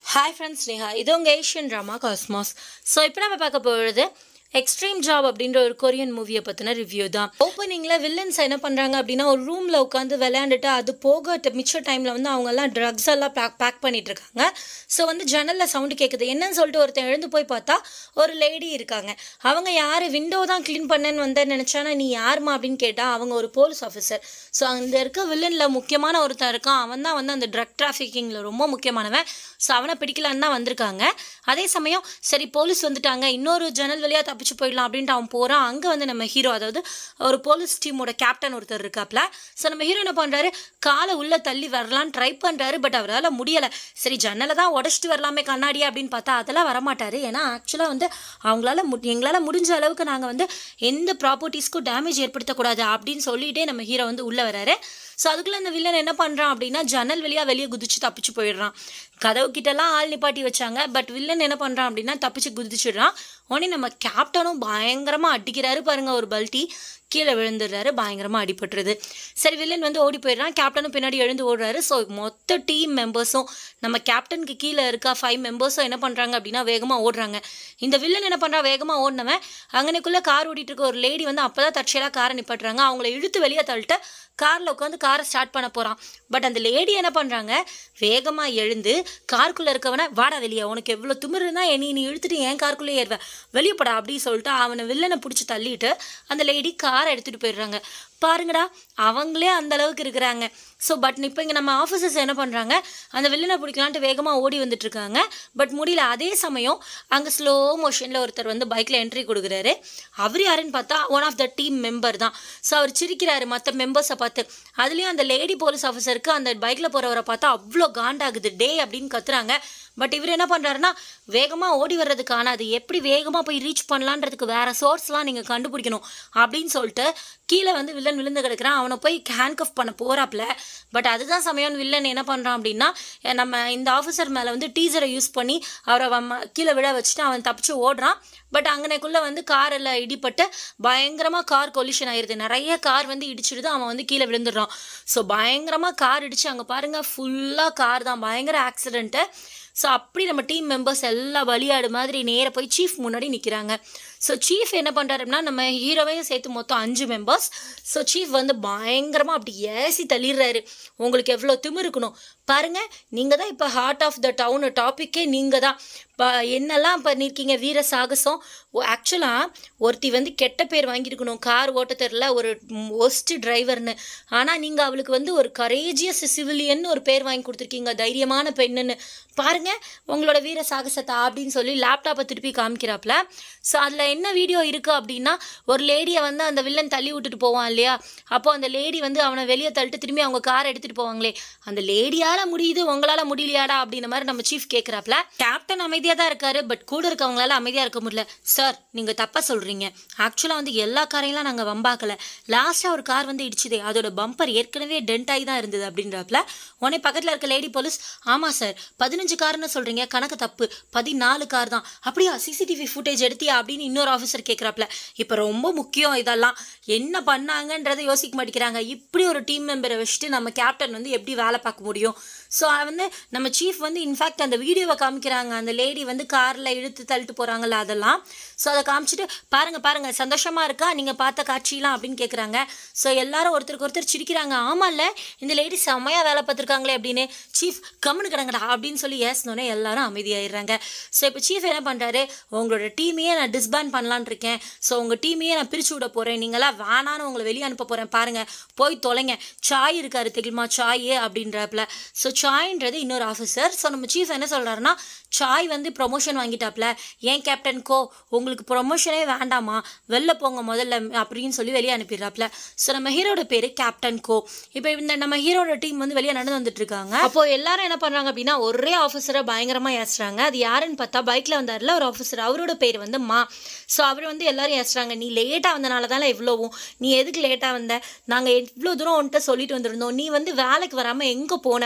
hi friends Neha இது உங்கள் Asian drama cosmos so இப்போ நம்ம பார்க்க போகிறது எக்ஸ்ட்ரீம் ஜாப் அப்படின்ற ஒரு கொரியன் மூவியை பற்றின ரிவ்யூ தான் ஓப்பனிங்கில் வில்லன்ஸ் என்ன பண்ணுறாங்க அப்படின்னா ஒரு ரூமில் உட்காந்து விளையாண்டுட்டு அது போக ட- மிச்ச டைமில் வந்து அவங்கெல்லாம் ட்ரக்ஸ் எல்லாம் பேக் பேக் பண்ணிட்டு இருக்காங்க ஸோ வந்து ஜன்னலில் சவுண்டு கேட்குது என்னன்னு சொல்லிட்டு ஒருத்தன் எழுந்து போய் பார்த்தா ஒரு லேடி இருக்காங்க அவங்க யார் விண்டோ தான் க்ளீன் பண்ணேன்னு வந்தேன்னு நினச்சானா நீ யாருமா அப்படின்னு கேட்டால் அவங்க ஒரு போலீஸ் ஆஃபீஸர் ஸோ அங்கே இருக்க வில்லனில் முக்கியமான ஒருத்தன் இருக்கான் அவன் தான் வந்து அந்த ட்ரக் டிராஃபிக்கிங்கில் ரொம்ப முக்கியமானவன் ஸோ அவனை பிடிக்கலான்னு தான் வந்திருக்காங்க அதே சமயம் சரி போலீஸ் வந்துட்டாங்க இன்னொரு ஜன்னல் வழியாக தப்பிச்சு போயிடலாம் அப்படின்ட்டு அவன் போகிறான் அங்கே வந்து நம்ம ஹீரோ அதாவது ஒரு போலீஸ் டீமோட கேப்டன் ஒருத்தர் இருக்காப்ல ஸோ நம்ம ஹீரோ என்ன பண்ணுறாரு காலை உள்ளே தள்ளி வரலான்னு ட்ரை பண்ணுறாரு பட் அவரால் முடியலை சரி ஜன்னலை தான் உடச்சிட்டு வரலாமே கண்ணாடி அப்படின்னு பார்த்தா அதெல்லாம் வரமாட்டார் ஏன்னா ஆக்சுவலாக வந்து அவங்களால மு எங்களால் முடிஞ்ச அளவுக்கு நாங்கள் வந்து எந்த ப்ராப்பர்ட்டிஸ்க்கும் டேமேஜ் ஏற்படுத்தக்கூடாது அப்படின்னு சொல்லிட்டே நம்ம ஹீரோ வந்து உள்ளே வராரு ஸோ அதுக்குள்ளே அந்த வில்லன் என்ன பண்ணுறான் அப்படின்னா ஜன்னல் வழியாக வெளியே குதிச்சு தப்பிச்சு போயிடுறான் கதவு கிட்டலாம் ஆள் நிப்பாட்டி வச்சாங்க பட் வில்லன் என்ன பண்ணுறான் அப்படின்னா தப்பிச்சு குதிச்சிடுறான் உடனே நம்ம கேப்டனும் பயங்கரமாக அடிக்கிறாரு பாருங்க ஒரு பல்ட்டி கீழே விழுந்துடுறாரு பயங்கரமாக அடிபட்டுருது சரி வில்லன் வந்து ஓடி போயிடுறான் கேப்டனும் பின்னாடி எழுந்து ஓடுறாரு ஸோ மொத்த டீம் மெம்பர்ஸும் நம்ம கேப்டனுக்கு கீழே இருக்க ஃபைவ் மெம்பர்ஸும் என்ன பண்ணுறாங்க அப்படின்னா வேகமாக ஓடுறாங்க இந்த வில்லன் என்ன பண்ணுறா வேகமாக ஓடினவன் அங்கனைக்குள்ளே கார் ஓடிட்டு இருக்க ஒரு லேடி வந்து அப்போ தான் தற்செயலாக காரை நிப்பாட்டுறாங்க அவங்கள இழுத்து வெளியே தள்ளிட்டு காரில் உட்காந்து காரை ஸ்டார்ட் பண்ண போகிறான் பட் அந்த லேடி என்ன பண்ணுறாங்க வேகமாக எழுந்து காருக்குள்ளே இருக்கவனை வாடா வெளியே உனக்கு எவ்வளோ திமிரு இருந்தால் நீ நீ இழுத்துட்டு என் காருக்குள்ளே ஏறுவேன் வெளியே போடா அப்படின்னு சொல்லிட்டு அவனை வில்லனை பிடிச்சி தள்ளிட்டு அந்த லேடி காரை எடுத்துகிட்டு போயிடுறாங்க பாருங்கடா அவங்களே அந்த அளவுக்கு இருக்கிறாங்க ஸோ பட் இப்போ இங்கே நம்ம ஆஃபீஸர்ஸ் என்ன பண்ணுறாங்க அந்த வில்லனை பிடிக்கலான்ட்டு வேகமாக ஓடி வந்துட்டு இருக்காங்க பட் முடியல அதே சமயம் அங்கே ஸ்லோ மோஷனில் ஒருத்தர் வந்து பைக்கில் என்ட்ரி கொடுக்குறாரு அவர் யாருன்னு பார்த்தா one of the team member தான் ஸோ அவர் சிரிக்கிறாரு மற்ற மெம்பர்ஸை பார்த்து அதுலேயும் அந்த லேடி போலீஸ் ஆஃபீஸருக்கு அந்த பைக்கில் போகிறவரை பார்த்தா அவ்வளோ காண்டாகுது டே அப்படின்னு கத்துறாங்க பட் இவர் என்ன பண்ணுறாருன்னா வேகமாக ஓடி வர்றதுக்கான அது எப்படி வேகமாக போய் ரீச் பண்ணலான்றதுக்கு வேறு சோர்ஸ்லாம் நீங்கள் கண்டுபிடிக்கணும் அப்படின்னு சொல்லிட்டு கீழே வந்து வில்லன் விழுந்து கிடக்குறான் அவனை போய் ஹேண்ட்கஃப் பண்ண போகிறாப்புல பட் அதுதான் சமயம் வில்லன் என்ன பண்ணுறான் அப்படின்னா அஹ் நம்ம இந்த ஆஃபீஸர் மேலே வந்து டீசரை யூஸ் பண்ணி அவரை அவன் ம- கீழே விழ வச்சுட்டு அவன் தப்பிச்சு ஓடுறான் பட் அங்கனைக்குள்ளே வந்து காரில் இடிப்பட்டு பயங்கரமாக கார் கொலிஷன் ஆயிருது நிறைய கார் வந்து இடிச்சிடுது அவன் வந்து கீழே விழுந்துடுறான் ஸோ பயங்கரமாக கார் இடிச்சு அங்கே பாருங்கள் ஃபுல்லாக கார் தான் பயங்கர ஆக்சிடென்ட்டு ஸோ அப்படி நம்ம டீம் மெம்பர்ஸ் எல்லாம் பலியாடு மாதிரி நேராக போய் சீஃப் முன்னாடி நிற்கிறாங்க ஸோ சீஃப் என்ன பண்ணுறாருன்னா நம்ம ஹீரோவையும் சேர்த்து மொத்தம் அஞ்சு மெம்பர்ஸ் ஸோ சீஃப் வந்து பயங்கரமாக அப்படி ஏசி தள்ளிடுறாரு உங்களுக்கு எவ்வளோ திமிரு இருக்கணும் பாருங்கள் நீங்கள் தான் இப்போ ஹார்ட் ஆஃப் த டவுன் டாப்பிக்கே நீங்கள் தான் இப்போ என்னெல்லாம் பண்ணியிருக்கீங்க வீர சாகசம் ஆக்சுவலாக ஒருத்தி வந்து கெட்ட பேர் வாங்கியிருக்கணும் கார் ஓட்ட தெரில ஒரு ஒஸ்ட் டிரைவர்னு ஆனால் நீங்கள் அவளுக்கு வந்து ஒரு கரேஜியஸ் சிவிலியன் ஒரு பேர் வாங்கி கொடுத்துருக்கீங்க தைரியமான பெண்ணுன்னு பாருங்க உங்களோட வீர சாகசத்தா அப்படின்னு சொல்லி லேப்டாப்பை திருப்பி காமிக்கிறாப்ல ஸோ அதில் என்ன வீடியோ இருக்குது அப்படின்னா ஒரு லேடியை வந்து அந்த வில்லன் தள்ளி விட்டுட்டு போவான் இல்லையா அப்போ அந்த லேடி வந்து அவனை வெளியே தள்ளிட்டு திரும்பி அவங்க காரை எடுத்துகிட்டு போவாங்களே அந்த லேடியால் முடியுது உங்களால் முடியலையாடா அப்படின்ற மாதிரி நம்ம சீஃப் கேட்குறாப்ல கேப்டன் அமைதியாக தான் இருக்காரு பட் கூட இருக்கவங்களால அமைதியாக இருக்க முடியல சார் நீங்கள் தப்பாக சொல்கிறீங்க ஆக்சுவலாக வந்து எல்லா காரையெல்லாம் நாங்கள் வம்பாக்கல லாஸ்ட்டாக ஒரு கார் வந்து இடிச்சுதே அதோட பம்பர் ஏற்கனவே டென்ட் ஆகி தான் இருந்தது அப்படின்றப்பல உடனே பக்கத்தில் இருக்க லேடி போலீஸ் ஆமாம் சார் பதினஞ்சு கார்னு சொல்கிறீங்க கணக்கு தப்பு பதினாலு கார் தான் அப்படியா சிசிடிவி ஃபுட்டேஜ் எடுத்தியா அப்படின்னு இன்னொரு ஆஃபீஸர் கேட்குறாப்ல இப்போ ரொம்ப முக்கியம் இதெல்லாம் என்ன பண்ணாங்கன்றதை யோசிக்க மாட்டேங்கிறாங்க இப்படி ஒரு டீம் மெம்பரை வச்சுட்டு நம்ம கேப்டன் வந்து எப்படி வேலை பார்க்க முடியும் ஸோ வந்து நம்ம சீஃப் வந்து இன்ஃபேக்ட் அந்த வீடியோவை காமிக்கிறாங்க அந்த லேடி வந்து காரில் இழுத்து தள்ளிட்டு போகிறாங்கல்ல அதெல்லாம் ஸோ அதை காமிச்சிட்டு பாருங்கள் பாருங்கள் சந்தோஷமாக இருக்கா நீங்கள் பார்த்த காட்சியெலாம் அப்படின்னு கேட்குறாங்க ஸோ எல்லாரும் ஒருத்தருக்கு ஒருத்தர் சிரிக்கிறாங்க ஆமாம்ல இந்த லேடி செம்மையாக வேலை பார்த்துருக்காங்களே அப்படின்னு சீஃப் கம்முன்னு கிடங்கடா அப்படின்னு சொல்லி ஏசினோடனே எல்லாரும் அமைதியாயிடுறாங்க ஸோ இப்போ சீஃப் என்ன பண்ணுறாரு உங்களோட டீமையே நான் டிஸ்பேண்ட் பண்ணலான்னு இருக்கேன் ஸோ உங்கள் டீமையே நான் பிரித்து விட போகிறேன் நீங்களாம் வேணான்னு உங்களை வெளியே அனுப்ப போகிறேன் பாருங்கள் போய் தொலைங்க சாய் இருக்காரு தெரியுமா சாய் அப்படின்றப்பல ஸோ சாய்ன்றது இன்னொரு ஆஃபீஸர் ஸோ நம்ம சீஃப் என்ன சொல்கிறாருன்னா சாய் வந்து ப்ரொமோஷன் வாங்கிட்டாப்ல ஏன் கேப்டன் கோ உங்களுக்கு ப்ரொமோஷனே வேண்டாமா வெளில போங்க முதல்ல அப்படின்னு சொல்லி வெளியே அனுப்பிடுறாப்ல ஸோ நம்ம ஹீரோட பேர் கேப்டன் கோ இப்போ இந்த நம்ம ஹீரோட டீம் வந்து வெளியே நடந்து வந்துட்டு இருக்காங்க அப்போ எல்லாரும் என்ன பண்ணுறாங்க அப்படின்னா ஒரே ஆஃபீஸரை பயங்கரமாக ஏசுறாங்க அது யாருன்னு பார்த்தா பைக்கில் வந்தார்ல ஒரு ஆஃபீஸர் அவரோட பேர் வந்து மா ஸோ அவர் வந்து எல்லாரும் ஏசுறாங்க நீ லேட்டாக வந்தனால தானே இவ்வளோவும் நீ எதுக்கு லேட்டாக வந்த நாங்கள் எவ்வளோ தூரம் உன்கிட்ட சொல்லிட்டு வந்திருந்தோம் நீ வந்து வேலைக்கு வராமல் எங்கே போன அப்படின்னு சொல்லி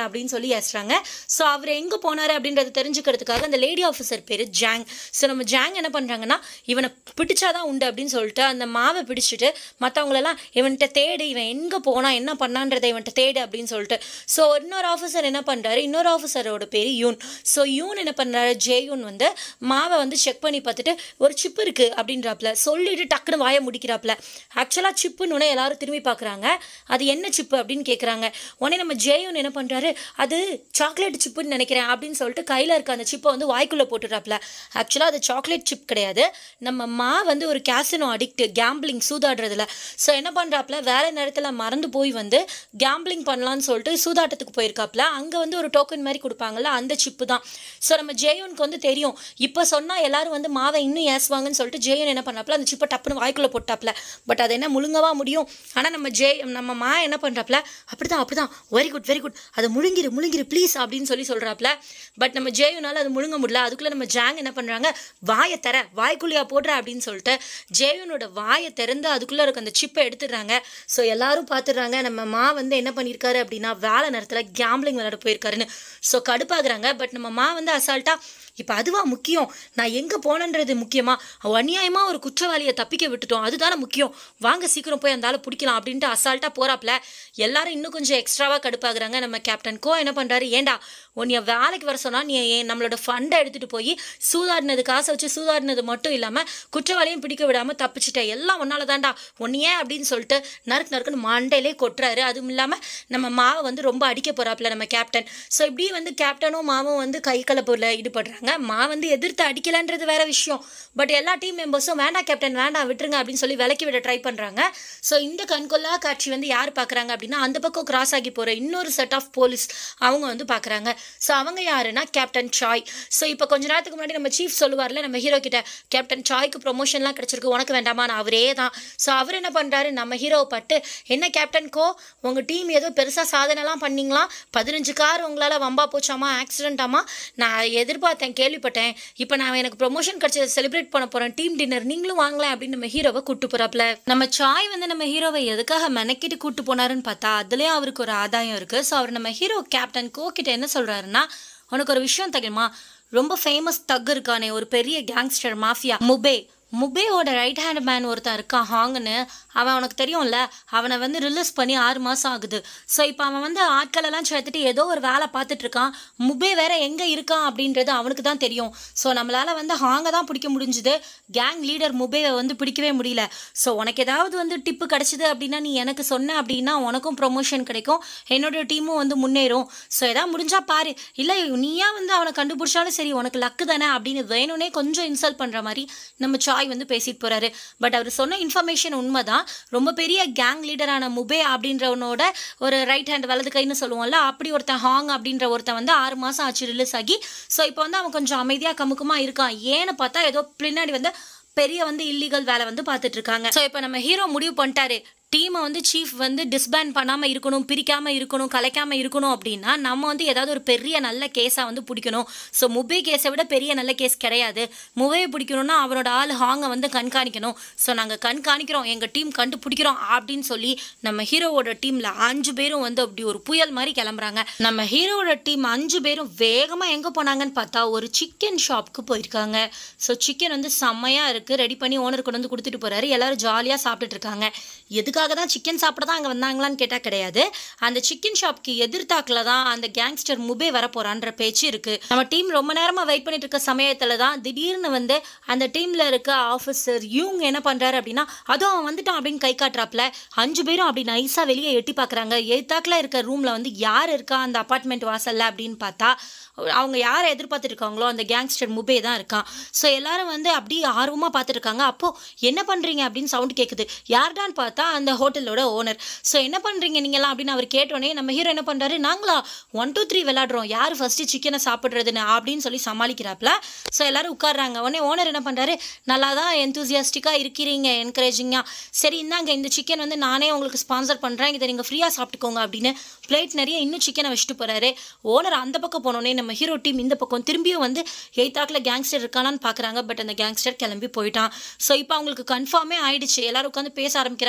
சொல்லி ஏசுறாங்க ஸோ அவர் எங்கே போனார் அப்படின்றத தெரிஞ்சுக்கிறதுக்காக அந்த லேடி ஆஃபீஸர் பேர் ஜாங் ஸோ நம்ம ஜாங் என்ன பண்ணுறாங்கன்னா இவனை பிடிச்சாதான் உண்டு அப்படின்னு சொல்லிட்டு அந்த மாவை பிடிச்சிட்டு மற்றவங்களெல்லாம் இவன்கிட்ட தேடு இவன் எங்கே போனான் என்ன பண்ணான்றதை இவன்கிட்ட தேடு அப்படின்னு சொல்லிட்டு ஸோ இன்னொரு ஆஃபீஸர் என்ன பண்ணுறாரு இன்னொரு ஆஃபீஸரோட பேர் யூன் ஸோ யூன் என்ன பண்ணுறாரு ஜேயூன் வந்து மாவை வந்து செக் பண்ணி பார்த்துட்டு ஒரு சிப் இருக்குது அப்படின்றாப்புல சொல்லிட்டு டக்குன்னு வாயை முடிக்கிறாப்புல ஆக்சுவலாக சிப்புன்னு உடனே எல்லாரும் திரும்பி பார்க்குறாங்க அது என்ன சிப்பு அப்படின்னு கேட்குறாங்க உடனே நம்ம ஜேயூன் என்ன பண்ணுறாரு அது சாக்லேட் சிப்புன்னு நினைக்கிறேன் அப்படின்னு சொல்லிட்டு கையில் இருக்க அந்த சிப்பை வந்து வாய்க்குள்ளே போட்டுறாப்புல ஆக்சுவலாக அது சாக்லேட் சிப் கிடையாது நம்ம மா வந்து ஒரு கேசினோ அடிக்ட் கேம்பிளிங் சூதாடுறதுல ஸோ என்ன பண்ணுறாப்புல வேலை நேரத்தில் மறந்து போய் வந்து கேம்பிளிங் பண்ணலான்னு சொல்லிட்டு சூதாட்டத்துக்கு போயிருக்காப்புல அங்கே வந்து ஒரு டோக்கன் மாதிரி கொடுப்பாங்கல்ல அந்த சிப்பு தான் ஸோ நம்ம ஜேயூனுக்கு வந்து தெரியும் இப்போ சொன்னால் எல்லாரும் வந்து மாவை இன்னும் ஏசுவாங்கன்னு சொல்லிட்டு ஜேயன் என்ன பண்ணாப்புல அந்த சிப்பை டப்புன்னு வாய்க்குள்ளே போட்டாப்புல பட் அது என்ன முழுங்கவா முடியும் ஆனால் நம்ம ஜே நம்ம மா என்ன பண்ணுறாப்புல அப்படிதான் அப்படிதான் வெரி குட் வெரி குட் அதை முழுங்கிரு முழுங்கிரு ப்ளீஸ் அப்படின்னு சொல்லி சொல்கிறாப்புல பட் நம்ம ஜேயுனால அது முழுங்க முடியல அதுக்குள்ளே நம்ம ஜாங் என்ன பண்ணுறாங்க வாயை தர வாய்க்குள்ளியா போடுற அப்படின்னு சொல்லிட்டு ஜேயுனோட வாயை திறந்து அதுக்குள்ளே இருக்க அந்த சிப்பை எடுத்துடுறாங்க ஸோ எல்லாரும் பார்த்துடுறாங்க நம்ம மா வந்து என்ன பண்ணியிருக்காரு அப்படின்னா வேலை நேரத்தில் கேம்பிளிங் விளையாட போயிருக்காருன்னு ஸோ கடுப்பாகுறாங்க பட் நம்ம மா வந்து அசால்ட்டாக இப்போ அதுவா முக்கியம் நான் எங்கே போனன்றது முக்கியமா அநியாயமாக ஒரு குற்றவாளியை தப்பிக்க விட்டுட்டோம் அதுதானே முக்கியம் வாங்க சீக்கிரம் போய் அந்த ஆளை பிடிக்கலாம் அப்படின்ட்டு அசால்ட்டாக போகிறாப்புல எல்லாரும் இன்னும் கொஞ்சம் எக்ஸ்ட்ராவாக கடுப்பாகுறாங்க நம்ம கேப்டன் கோ என்ன பண்ணுறாரு ஏண்டா உன்னைய வேலைக்கு வர சொன்னால் நீ ஏன் நம்மளோட ஃபண்டை எடுத்துகிட்டு போய் சூதாடினது காசை வச்சு சூதாடினது மட்டும் இல்லாமல் குற்றவாளியும் பிடிக்க விடாமல் தப்பிச்சிட்ட எல்லாம் ஒன்னால தான்டா ஒன்னியே அப்படின்னு சொல்லிட்டு நறுக்கு நறுக்குன்னு மண்டையிலே கொட்டுறாரு அதுவும் இல்லாமல் நம்ம மாவை வந்து ரொம்ப அடிக்க போகிறாப்புல நம்ம கேப்டன் ஸோ இப்படி வந்து கேப்டனும் மாவும் வந்து கை கலப்பூரில் ஈடுபடுறாங்க மா வந்து எதிர்த்து அடிக்கலன்றது வேற விஷயம் பட் எல்லா டீம் மெம்பர்ஸும் வேண்டாம் கேப்டன் வேண்டாம் விட்டுருங்க அப்படின்னு சொல்லி விலக்கி விட ட்ரை பண்ணுறாங்க ஸோ இந்த கண்கொள்ளா காட்சி வந்து யார் பார்க்குறாங்க அப்படின்னா அந்த பக்கம் கிராஸ் ஆகி போகிற இன்னொரு செட் ஆஃப் போலீஸ் அவங்க வந்து பார்க்குறாங்க ஸோ அவங்க யாருன்னா கேப்டன் சாய் ஸோ இப்போ கொஞ்ச நேரத்துக்கு முன்னாடி நம்ம சீஃப் சொல்லுவார்ல நம்ம ஹீரோ கிட்ட கேப்டன் சாய்க்கு ப்ரொமோஷன்லாம் கிடச்சிருக்கு உனக்கு வேண்டாமா நான் அவரே தான் ஸோ அவர் என்ன பண்ணுறாரு நம்ம ஹீரோவை பட்டு என்ன கேப்டன் கோ உங்கள் டீம் ஏதோ பெருசாக சாதனைலாம் பண்ணீங்களா பதினஞ்சு கார் உங்களால் வம்பா போச்சாமா ஆக்சிடென்ட்டாமா நான் எதிர்பார்த்தேன் கேள்விப்பட்டேன் இப்போ நான் எனக்கு ப்ரொமோஷன் கிடச்சதை செலிப்ரேட் பண்ண போகிறேன் டீம் டின்னர் நீங்களும் வாங்கலாம் அப்படின்னு நம்ம ஹீரோவை கூட்டு போகிறாப்புல நம்ம சாய் வந்து நம்ம ஹீரோவை எதுக்காக மெனக்கிட்டு கூட்டு போனாருன்னு பார்த்தா அதுலேயும் அவருக்கு ஒரு ஆதாயம் இருக்குது ஸோ அவர் நம்ம ஹீரோ கேப்டன் கோ கிட்ட என்ன சொல்கிறாருன்னா உனக்கு ஒரு விஷயம் தெரியுமா ரொம்ப ஃபேமஸ் தக் இருக்கானே ஒரு பெரிய கேங்ஸ்டர் மாஃபியா முபே முபேவோட ரைட் ஹேண்ட் மேன் ஒருத்தன் இருக்கான் ஹாங்னு அவன் உனக்கு தெரியும்ல அவனை வந்து ரிலீஸ் பண்ணி ஆறு மாதம் ஆகுது ஸோ இப்போ அவன் வந்து ஆட்கள் எல்லாம் சேர்த்துட்டு ஏதோ ஒரு வேலை பார்த்துட்டு இருக்கான் முபே வேற எங்கே இருக்கான் அப்படின்றது அவனுக்கு தான் தெரியும் ஸோ நம்மளால் வந்து ஹாங்கை தான் பிடிக்க முடிஞ்சுது கேங் லீடர் முபேவை வந்து பிடிக்கவே முடியல ஸோ உனக்கு ஏதாவது வந்து டிப்பு கிடச்சிது அப்படின்னா நீ எனக்கு சொன்ன அப்படின்னா உனக்கும் ப்ரொமோஷன் கிடைக்கும் என்னோட டீமும் வந்து முன்னேறும் ஸோ எதாவது முடிஞ்சா பாரு இல்லை நீயா வந்து அவனை கண்டுபிடிச்சாலும் சரி உனக்கு லக்கு தானே அப்படின்னு வேணும்னே கொஞ்சம் இன்சல்ட் பண்ணுற மாதிரி நம்ம சாய் வந்து பேசிட்டு போறாரு பட் அவர் சொன்ன இன்ஃபர்மேஷன் உண்மைதான் ரொம்ப பெரிய கேங் லீடரான முபே அப்படின்றவனோட ஒரு ரைட் ஹேண்ட் வலது கைன்னு சொல்லுவோம்ல அப்படி ஒருத்தன் ஹாங் அப்படின்ற ஒருத்தன் வந்து ஆறு மாதம் ஆச்சு ரிலீஸ் ஆகி ஸோ இப்போ வந்து அவன் கொஞ்சம் அமைதியாக கமுக்கமா இருக்கான் ஏன்னு பார்த்தா ஏதோ பின்னாடி வந்து பெரிய வந்து இல்லீகல் வேலை வந்து பார்த்துட்டு இருக்காங்க ஸோ இப்போ நம்ம ஹீரோ முடிவு பண்ணிட்டாரு டீமை வந்து சீஃப் வந்து டிஸ்பேண்ட் பண்ணாமல் இருக்கணும் பிரிக்காமல் இருக்கணும் கலைக்காமல் இருக்கணும் அப்படின்னா நம்ம வந்து ஏதாவது ஒரு பெரிய நல்ல கேஸாக வந்து பிடிக்கணும் ஸோ முபே கேஸை விட பெரிய நல்ல கேஸ் கிடையாது முபையை பிடிக்கணும்னா அவரோட ஆள் ஹாங்கை வந்து கண்காணிக்கணும் ஸோ நாங்கள் கண்காணிக்கிறோம் எங்கள் டீம் கண்டுபிடிக்கிறோம் அப்படின்னு சொல்லி நம்ம ஹீரோவோட டீமில் அஞ்சு பேரும் வந்து அப்படி ஒரு புயல் மாதிரி கிளம்புறாங்க நம்ம ஹீரோவோட டீம் அஞ்சு பேரும் வேகமாக எங்கே போனாங்கன்னு பார்த்தா ஒரு சிக்கன் ஷாப்க்கு போயிருக்காங்க ஸோ சிக்கன் வந்து செம்மையாக இருக்குது ரெடி பண்ணி ஓனர் கொண்டு வந்து கொடுத்துட்டு போகிறாரு எல்லாரும் ஜாலியாக சாப்பிட்டுட்டு இருக்காங்க எதுக்காக தான் சிக்கன் சாப்பிட தான் அங்கே வந்தாங்களான்னு கேட்டால் கிடையாது அந்த சிக்கன் ஷாப்க்கு எதிர்த்தாக்கில் தான் அந்த கேங்ஸ்டர் முபே வர போகிறான்ற பேச்சு இருக்குது நம்ம டீம் ரொம்ப நேரமாக வெயிட் பண்ணிட்டு இருக்க சமயத்தில் தான் திடீர்னு வந்து அந்த டீமில் இருக்க ஆஃபீஸர் யூங் என்ன பண்ணுறாரு அப்படின்னா அதுவும் அவன் வந்துட்டான் அப்படின்னு கை காட்டுறாப்புல அஞ்சு பேரும் அப்படி நைஸாக வெளியே எட்டி பார்க்குறாங்க எதிர்த்தாக்கில் இருக்க ரூமில் வந்து யார் இருக்கா அந்த அப்பார்ட்மெண்ட் வாசலில் அப்படின்னு பார்த்தா அவங்க யாரை எதிர்பார்த்துட்டு இருக்காங்களோ அந்த கேங்ஸ்டர் முபே தான் இருக்கான் ஸோ எல்லாரும் வந்து அப்படியே ஆர்வமாக பார்த்துட்டு இருக்காங்க அப்போது என்ன பண்ணுறீங்க அப்படின்னு சவுண்ட் கேட்குது யார்டான்னு பார்த்தா அந்த ஹோட்டலோட ஓனர் ஸோ என்ன பண்ணுறீங்க நீங்களாம் அப்படின்னு அவர் கேட்டோன்னே நம்ம ஹீரோ என்ன பண்ணுறாரு நாங்களா ஒன் டூ த்ரீ விளாடுறோம் யார் ஃபஸ்ட்டு சிக்கனை சாப்பிட்றதுன்னு அப்படின்னு சொல்லி சமாளிக்கிறாப்புல ஸோ எல்லாரும் உட்காடுறாங்க உடனே ஓனர் என்ன பண்ணுறாரு நல்லா தான் எந்தூசியாஸ்டிக்காக இருக்கிறீங்க என்கரேஜிங்காக சரி இந்தாங்க இந்த சிக்கன் வந்து நானே உங்களுக்கு ஸ்பான்சர் பண்ணுறேன் இதை நீங்கள் ஃப்ரீயாக சாப்பிட்டுக்கோங்க அப்படின்னு பிளேட் நிறைய இன்னும் சிக்கனை வச்சுட்டு போகிறாரு ஓனர் அந்த பக்கம் போனோடனே நம்ம ஹீரோ டீம் இந்த பக்கம் திரும்பியும் வந்து எய்த்தாக்கில் கேங்ஸ்டர் இருக்கானான்னு பார்க்குறாங்க பட் அந்த கேங்ஸ்டர் கிளம்பி போயிட்டான் ஸோ இப்போ அவங்களுக்கு கன்ஃபார்மே ஆயிடுச்சு எல்லாரும் உட்காந்து பேச ஆரம்பிக்கிறாங்க டிஸ்கஷன்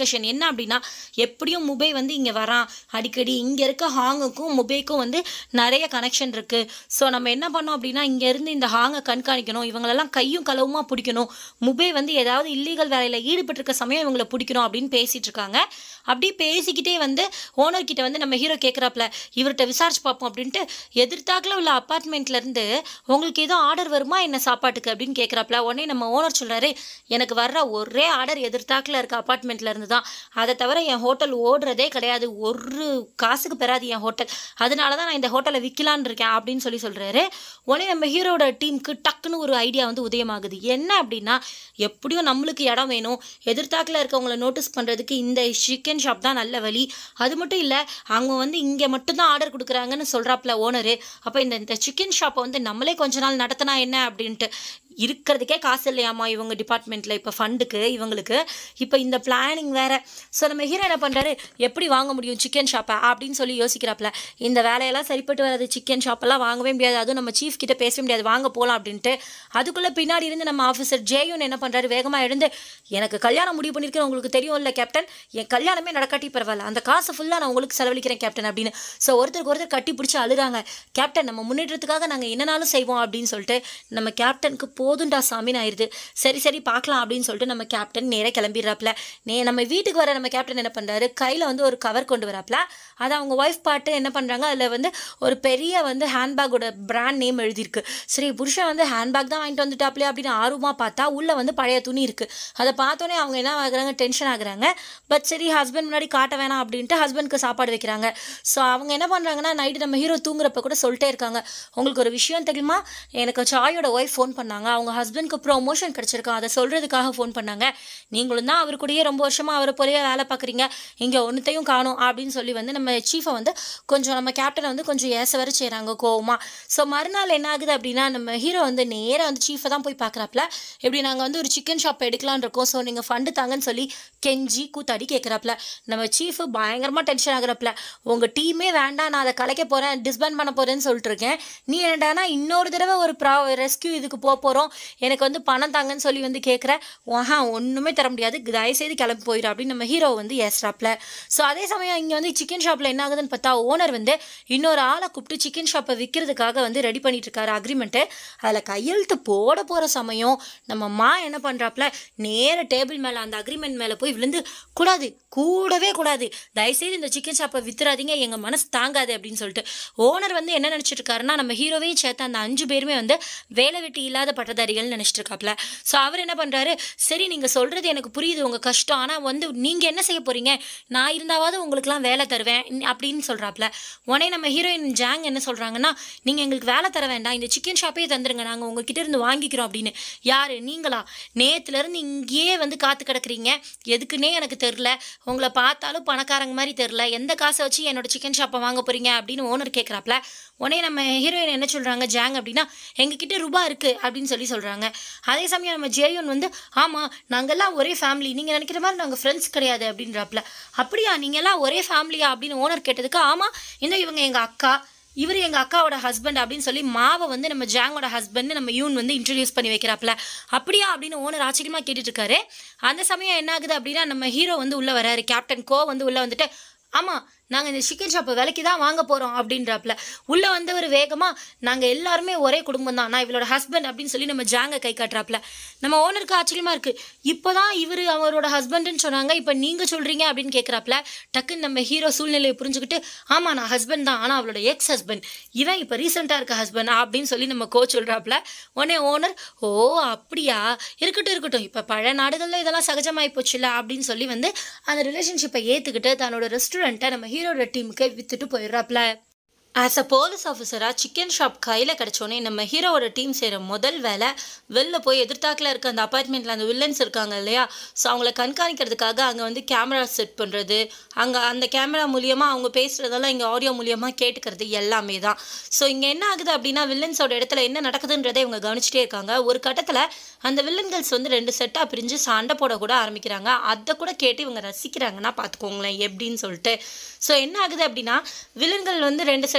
இன்ஃபர்மேஷன் என்ன அப்படின்னா எப்படியும் முபை வந்து இங்கே வரான் அடிக்கடி இங்கே இருக்க ஹாங்குக்கும் முபைக்கும் வந்து நிறைய கனெக்ஷன் இருக்குது ஸோ நம்ம என்ன பண்ணோம் அப்படின்னா இங்கேருந்து இந்த ஹாங்கை கண்காணிக்கணும் இவங்களெல்லாம் கையும் களவுமா பிடிக்கணும் முபை வந்து ஏதாவது இல்லீகல் வேலையில் ஈடுபட்டிருக்க சமயம் இவங்களை பிடிக்கணும் அப்படின்னு பேசிகிட்டு இருக்காங்க அப்படி பேசிக்கிட்டே வந்து ஓனர் கிட்ட வந்து நம்ம ஹீரோ கேட்குறாப்ல இவர்கிட்ட விசாரிச்சு பார்ப்போம் அப்படின்ட்டு எதிர்த்தாக்கில் உள்ள அப்பார்ட்மெண்ட்ல இருந்து உங்களுக்கு ஏதோ ஆர்டர் வருமா என்ன சாப்பாட்டுக்கு அப்படின்னு கேட்குறாப்ல உடனே நம்ம ஓனர் சொல்றாரு எனக்கு வர்ற ஒரே ஆர்டர் எதிர்த்தாக்கில் இருக்க அப்பார்ட்மெண்ட்ல இருந்து தான் அதை தவிர என் ஹோட்டல் ஓடுறதே கிடையாது ஒரு காசுக்கு பெறாது என் ஹோட்டல் அதனால தான் நான் இந்த ஹோட்டலை விற்கலான்னு இருக்கேன் அப்படின்னு சொல்லி சொல்றாரு உடனே நம்ம ஹீரோட டீமுக்கு டக்குன்னு ஒரு ஐடியா வந்து உதயமாகுது என்ன அப்படின்னா எப்படியும் நம்மளுக்கு இடம் வேணும் எதிர்த்தாக்கில் இருக்கவங்கள நோட்டீஸ் பண்ணுறதுக்கு இந்த சிக்கன் ஷாப் தான் நல்ல வழி அது மட்டும் இல்லை அவங்க வந்து இங்கே மட்டும்தான் ஆர்டர் கொடுக்குறாங்கன்னு சொல்கிறாப்புல ஓனரு அப்போ இந்த இந்த சிக்கன் ஷாப்பை வந்து நம்மளே கொஞ்ச நாள் நடத்தினா என்ன அப்படின்ட்டு இருக்கிறதுக்கே காசு இல்லையாமா இவங்க டிபார்ட்மெண்ட்டில் இப்போ ஃபண்டுக்கு இவங்களுக்கு இப்போ இந்த பிளானிங் வேற ஸோ நம்ம ஹீரோ என்ன பண்ணுறாரு எப்படி வாங்க முடியும் சிக்கன் ஷாப்பை அப்படின்னு சொல்லி யோசிக்கிறாப்புல இந்த வேலையெல்லாம் சரிப்பட்டு வராது சிக்கன் ஷாப்பெல்லாம் வாங்கவே முடியாது அதுவும் நம்ம சீஃப் கிட்ட பேசவே முடியாது வாங்க போகலாம் அப்படின்ட்டு அதுக்குள்ளே பின்னாடி இருந்து நம்ம ஆஃபீஸர் ஜேயுன் என்ன பண்ணுறாரு வேகமாக எழுந்து எனக்கு கல்யாணம் முடிவு பண்ணியிருக்கேன் உங்களுக்கு தெரியும் இல்லை கேப்டன் என் கல்யாணமே நடக்காட்டி பரவாயில்ல அந்த காசை ஃபுல்லாக நான் உங்களுக்கு செலவழிக்கிறேன் கேப்டன் அப்படின்னு ஸோ ஒருத்தருக்கு ஒருத்தர் கட்டி பிடிச்சி அழுறாங்க கேப்டன் நம்ம முன்னேற்றத்துக்காக நாங்கள் என்னனாலும் செய்வோம் அப்படின்னு சொல்லிட்டு நம்ம கேப்டனுக்கு போதுண்டா சாமின்னு ஆயிடுது சரி சரி பார்க்கலாம் அப்படின்னு சொல்லிட்டு நம்ம கேப்டன் நேராக கிளம்பிடுறாப்புல நே நம்ம வீட்டுக்கு வர நம்ம கேப்டன் என்ன பண்ணுறாரு கையில் வந்து ஒரு கவர் கொண்டு வராப்புல அதை அவங்க ஒய்ஃப் பாட்டு என்ன பண்ணுறாங்க அதில் வந்து ஒரு பெரிய வந்து ஹேண்ட்பேக்கோட பிராண்ட் நேம் எழுதியிருக்கு சரி புருஷன் வந்து ஹேண்ட்பேக் தான் வாங்கிட்டு வந்துட்டாப்லே அப்படின்னு ஆர்வமாக பார்த்தா உள்ளே வந்து பழைய துணி இருக்குது அதை பார்த்தோன்னே அவங்க என்ன ஆகுறாங்க டென்ஷன் ஆகுறாங்க பட் சரி ஹஸ்பண்ட் முன்னாடி காட்ட வேணாம் அப்படின்ட்டு ஹஸ்பண்ட்க்கு சாப்பாடு வைக்கிறாங்க ஸோ அவங்க என்ன பண்ணுறாங்கன்னா நைட்டு நம்ம ஹீரோ தூங்குறப்ப கூட சொல்லிட்டே இருக்காங்க உங்களுக்கு ஒரு விஷயம் தெரியுமா எனக்கு சாயோட ஒய்ஃப் ஃபோன் பண்ணாங்க அவங்க ஹஸ்பண்ட்க்கு ப்ரொமோஷன் கிடச்சிருக்கான் அதை சொல்கிறதுக்காக ஃபோன் பண்ணாங்க நீங்களும் தான் அவர் கூடயே ரொம்ப வருஷமாக அவரை போலயே வேலை பார்க்குறீங்க இங்கே ஒன்றுத்தையும் காணும் அப்படின்னு சொல்லி வந்து நம்ம சீஃபை வந்து கொஞ்சம் நம்ம கேப்டனை வந்து கொஞ்சம் ஏச வர செய்கிறாங்க கோவமா ஸோ மறுநாள் என்ன ஆகுது அப்படின்னா நம்ம ஹீரோ வந்து நேராக வந்து சீஃபை தான் போய் பார்க்குறாப்புல இப்படி நாங்கள் வந்து ஒரு சிக்கன் ஷாப் எடுக்கலான்னு இருக்கோம் ஸோ நீங்கள் ஃபண்டு தாங்கன்னு சொல்லி கெஞ்சி கூத்தாடி கேட்குறாப்புல நம்ம சீஃபு பயங்கரமாக டென்ஷன் ஆகுறாப்புல உங்கள் டீமே வேண்டாம் நான் அதை கலைக்க போகிறேன் டிஸ்பேண்ட் பண்ண போகிறேன்னு சொல்லிட்டு இருக்கேன் நீ என்னடானா இன்னொரு தடவை ஒரு ப்ரா ரெஸ்கியூ இதுக்கு போக போகிறோம் எனக்கு வந்து பணம் தாங்கன்னு சொல்லி வந்து கேட்குற ஆஹா ஒன்றுமே தர முடியாது தயவுசெய்து கிளம்பி போயிடு அப்படின்னு நம்ம ஹீரோ வந்து ஏசுறாப்புல ஸோ அதே சமயம் இங்கே வந்து சிக்கன் ஷாப்பில் என்ன ஆகுதுன்னு பார்த்தா ஓனர் வந்து இன்னொரு ஆளை கூப்பிட்டு சிக்கன் ஷாப்பை விற்கிறதுக்காக வந்து ரெடி பண்ணிட்டு இருக்காரு அக்ரிமெண்ட்டு அதில் கையெழுத்து போட போகிற சமயம் நம்ம மா என்ன பண்ணுறாப்புல நேர டேபிள் மேலே அந்த அக்ரிமெண்ட் மேலே போய் விழுந்து கூடாது கூடவே கூடாது தயவுசெய்து இந்த சிக்கன் ஷாப்பை வித்துறாதீங்க எங்கள் மனசு தாங்காது அப்படின்னு சொல்லிட்டு ஓனர் வந்து என்ன நினச்சிட்டு இருக்காருன்னா நம்ம ஹீரோவையும் சேர்த்து அந்த அஞ்சு பேருமே வந்து வேலை வெட்டி இல்லாத பட்டதாரிகள்னு நினச்சிட்டு இருக்காப்ல ஸோ அவர் என்ன பண்ணுறாரு சரி நீங்கள் சொல்கிறது எனக்கு புரியுது உங்கள் கஷ்டம் ஆனால் வந்து நீங்கள் என்ன செய்ய போகிறீங்க நான் இருந்தாவது உங்களுக்குலாம் வேலை தருவேன் இன்- அப்படின்னு சொல்கிறாப்ல உடனே நம்ம ஹீரோயின் ஜாங் என்ன சொல்கிறாங்கன்னா நீங்கள் எங்களுக்கு வேலை தர வேண்டாம் இந்த சிக்கன் ஷாப்பே தந்துருங்க நாங்கள் உங்ககிட்ட இருந்து வாங்கிக்கிறோம் அப்படின்னு யார் நீங்களா நேற்றுலேருந்து இங்கேயே வந்து காத்து கிடக்குறீங்க எதுக்குன்னே எனக்கு தெரில உங்களை பார்த்தாலும் பணக்காரங்க மாதிரி தெரில எந்த காசை வச்சு என்னோட சிக்கன் ஷாப்பை வாங்க போகிறீங்க அப்படின்னு ஓனர் கேட்குறாப்ல உடனே நம்ம ஹீரோயின் என்ன சொல்கிறாங்க ஜாங் அப்படின்னா எங்ககிட்ட ரூபா இருக்குது அப்படின்னு சொல்லி சொல்கிறாங்க அதே சமயம் நம்ம ஜேயோன் வந்து ஆமாம் நாங்கள்லாம் ஒரே ஃபேமிலி நீங்கள் நினைக்கிற மாதிரி நாங்கள் ஃப்ரெண்ட்ஸ் கிடையாது அப்படின்றாப்ல அப்படியா நீங்கள்லாம் ஒரே ஃபேமிலியா அப்படின்னு ஓனர் கேட்டதுக்கு ஆமாம் இன்னும் இவங்க எங்கள் அக்கா இவர் எங்கள் அக்காவோட ஹஸ்பண்ட் அப்படின்னு சொல்லி மாவை வந்து நம்ம ஜாங்கோட ஹஸ்பண்ட் நம்ம யூன் வந்து இன்ட்ரடியூஸ் பண்ணி வைக்கிறாப்ல அப்படியா அப்படின்னு ஓனர் ஆச்சரியமாக கேட்டுட்டு இருக்காரு அந்த சமயம் என்ன ஆகுது அப்படின்னா நம்ம ஹீரோ வந்து உள்ளே வராரு கேப்டன் கோ வந்து உள்ளே வந்துட்டு ஆமாம் நாங்கள் இந்த சிக்கன் ஷாப்பை விலைக்கு தான் வாங்க போகிறோம் அப்படின்றாப்புல உள்ளே வந்தவர் வேகமாக நாங்கள் எல்லாருமே ஒரே குடும்பம் தான் நான் இவளோட ஹஸ்பண்ட் அப்படின்னு சொல்லி நம்ம ஜாங்க கை காட்டுறாப்புல நம்ம ஓனருக்கு ஆச்சரியமாக இருக்குது இப்போ தான் இவர் அவரோட ஹஸ்பண்டுன்னு சொன்னாங்க இப்போ நீங்கள் சொல்கிறீங்க அப்படின்னு கேட்குறாப்புல டக்குன்னு நம்ம ஹீரோ சூழ்நிலையை புரிஞ்சுக்கிட்டு ஆமாம் நான் ஹஸ்பண்ட் தான் ஆனால் அவளோட எக்ஸ் ஹஸ்பண்ட் இவன் இப்போ ரீசெண்டாக இருக்க ஹஸ்பண்ட் அப்படின்னு சொல்லி நம்ம கோ சொல்கிறாப்புல உடனே ஓனர் ஓ அப்படியா இருக்கட்டும் இருக்கட்டும் இப்போ பழைய நாடுகளில் இதெல்லாம் சகஜமாகி போச்சுல்ல அப்படின்னு சொல்லி வந்து அந்த ரிலேஷன்ஷிப்பை ஏற்றுக்கிட்டு தன்னோட ரெஸ்டாரண்ட்டை நம்ம ஹீரோட டீமுக்கு வித்துட்டு போயிடுறாப்புல ஆஸ் அ போலீஸ் ஆஃபீஸராக சிக்கன் ஷாப் கையில் கிடச்சோன்னே நம்ம ஹீரோவோட டீம் செய்கிற முதல் வேலை வெளில போய் எதிர்த்தாக்கில் இருக்க அந்த அப்பார்ட்மெண்ட்டில் அந்த வில்லன்ஸ் இருக்காங்க இல்லையா ஸோ அவங்கள கண்காணிக்கிறதுக்காக அங்கே வந்து கேமரா செட் பண்ணுறது அங்கே அந்த கேமரா மூலியமாக அவங்க பேசுகிறதெல்லாம் இங்கே ஆடியோ மூலியமாக கேட்டுக்கிறது எல்லாமே தான் ஸோ இங்கே என்ன ஆகுது அப்படின்னா வில்லன்ஸோட இடத்துல என்ன நடக்குதுன்றதை இவங்க கவனிச்சிட்டே இருக்காங்க ஒரு கட்டத்தில் அந்த வில்லன்கள்ஸ் வந்து ரெண்டு செட்டாக பிரிஞ்சு சண்டை போட கூட ஆரம்பிக்கிறாங்க அதை கூட கேட்டு இவங்க ரசிக்கிறாங்கன்னா பார்த்துக்கோங்களேன் எப்படின்னு சொல்லிட்டு ஸோ என்ன ஆகுது அப்படின்னா வில்லன்கள் வந்து ரெண்டு செட்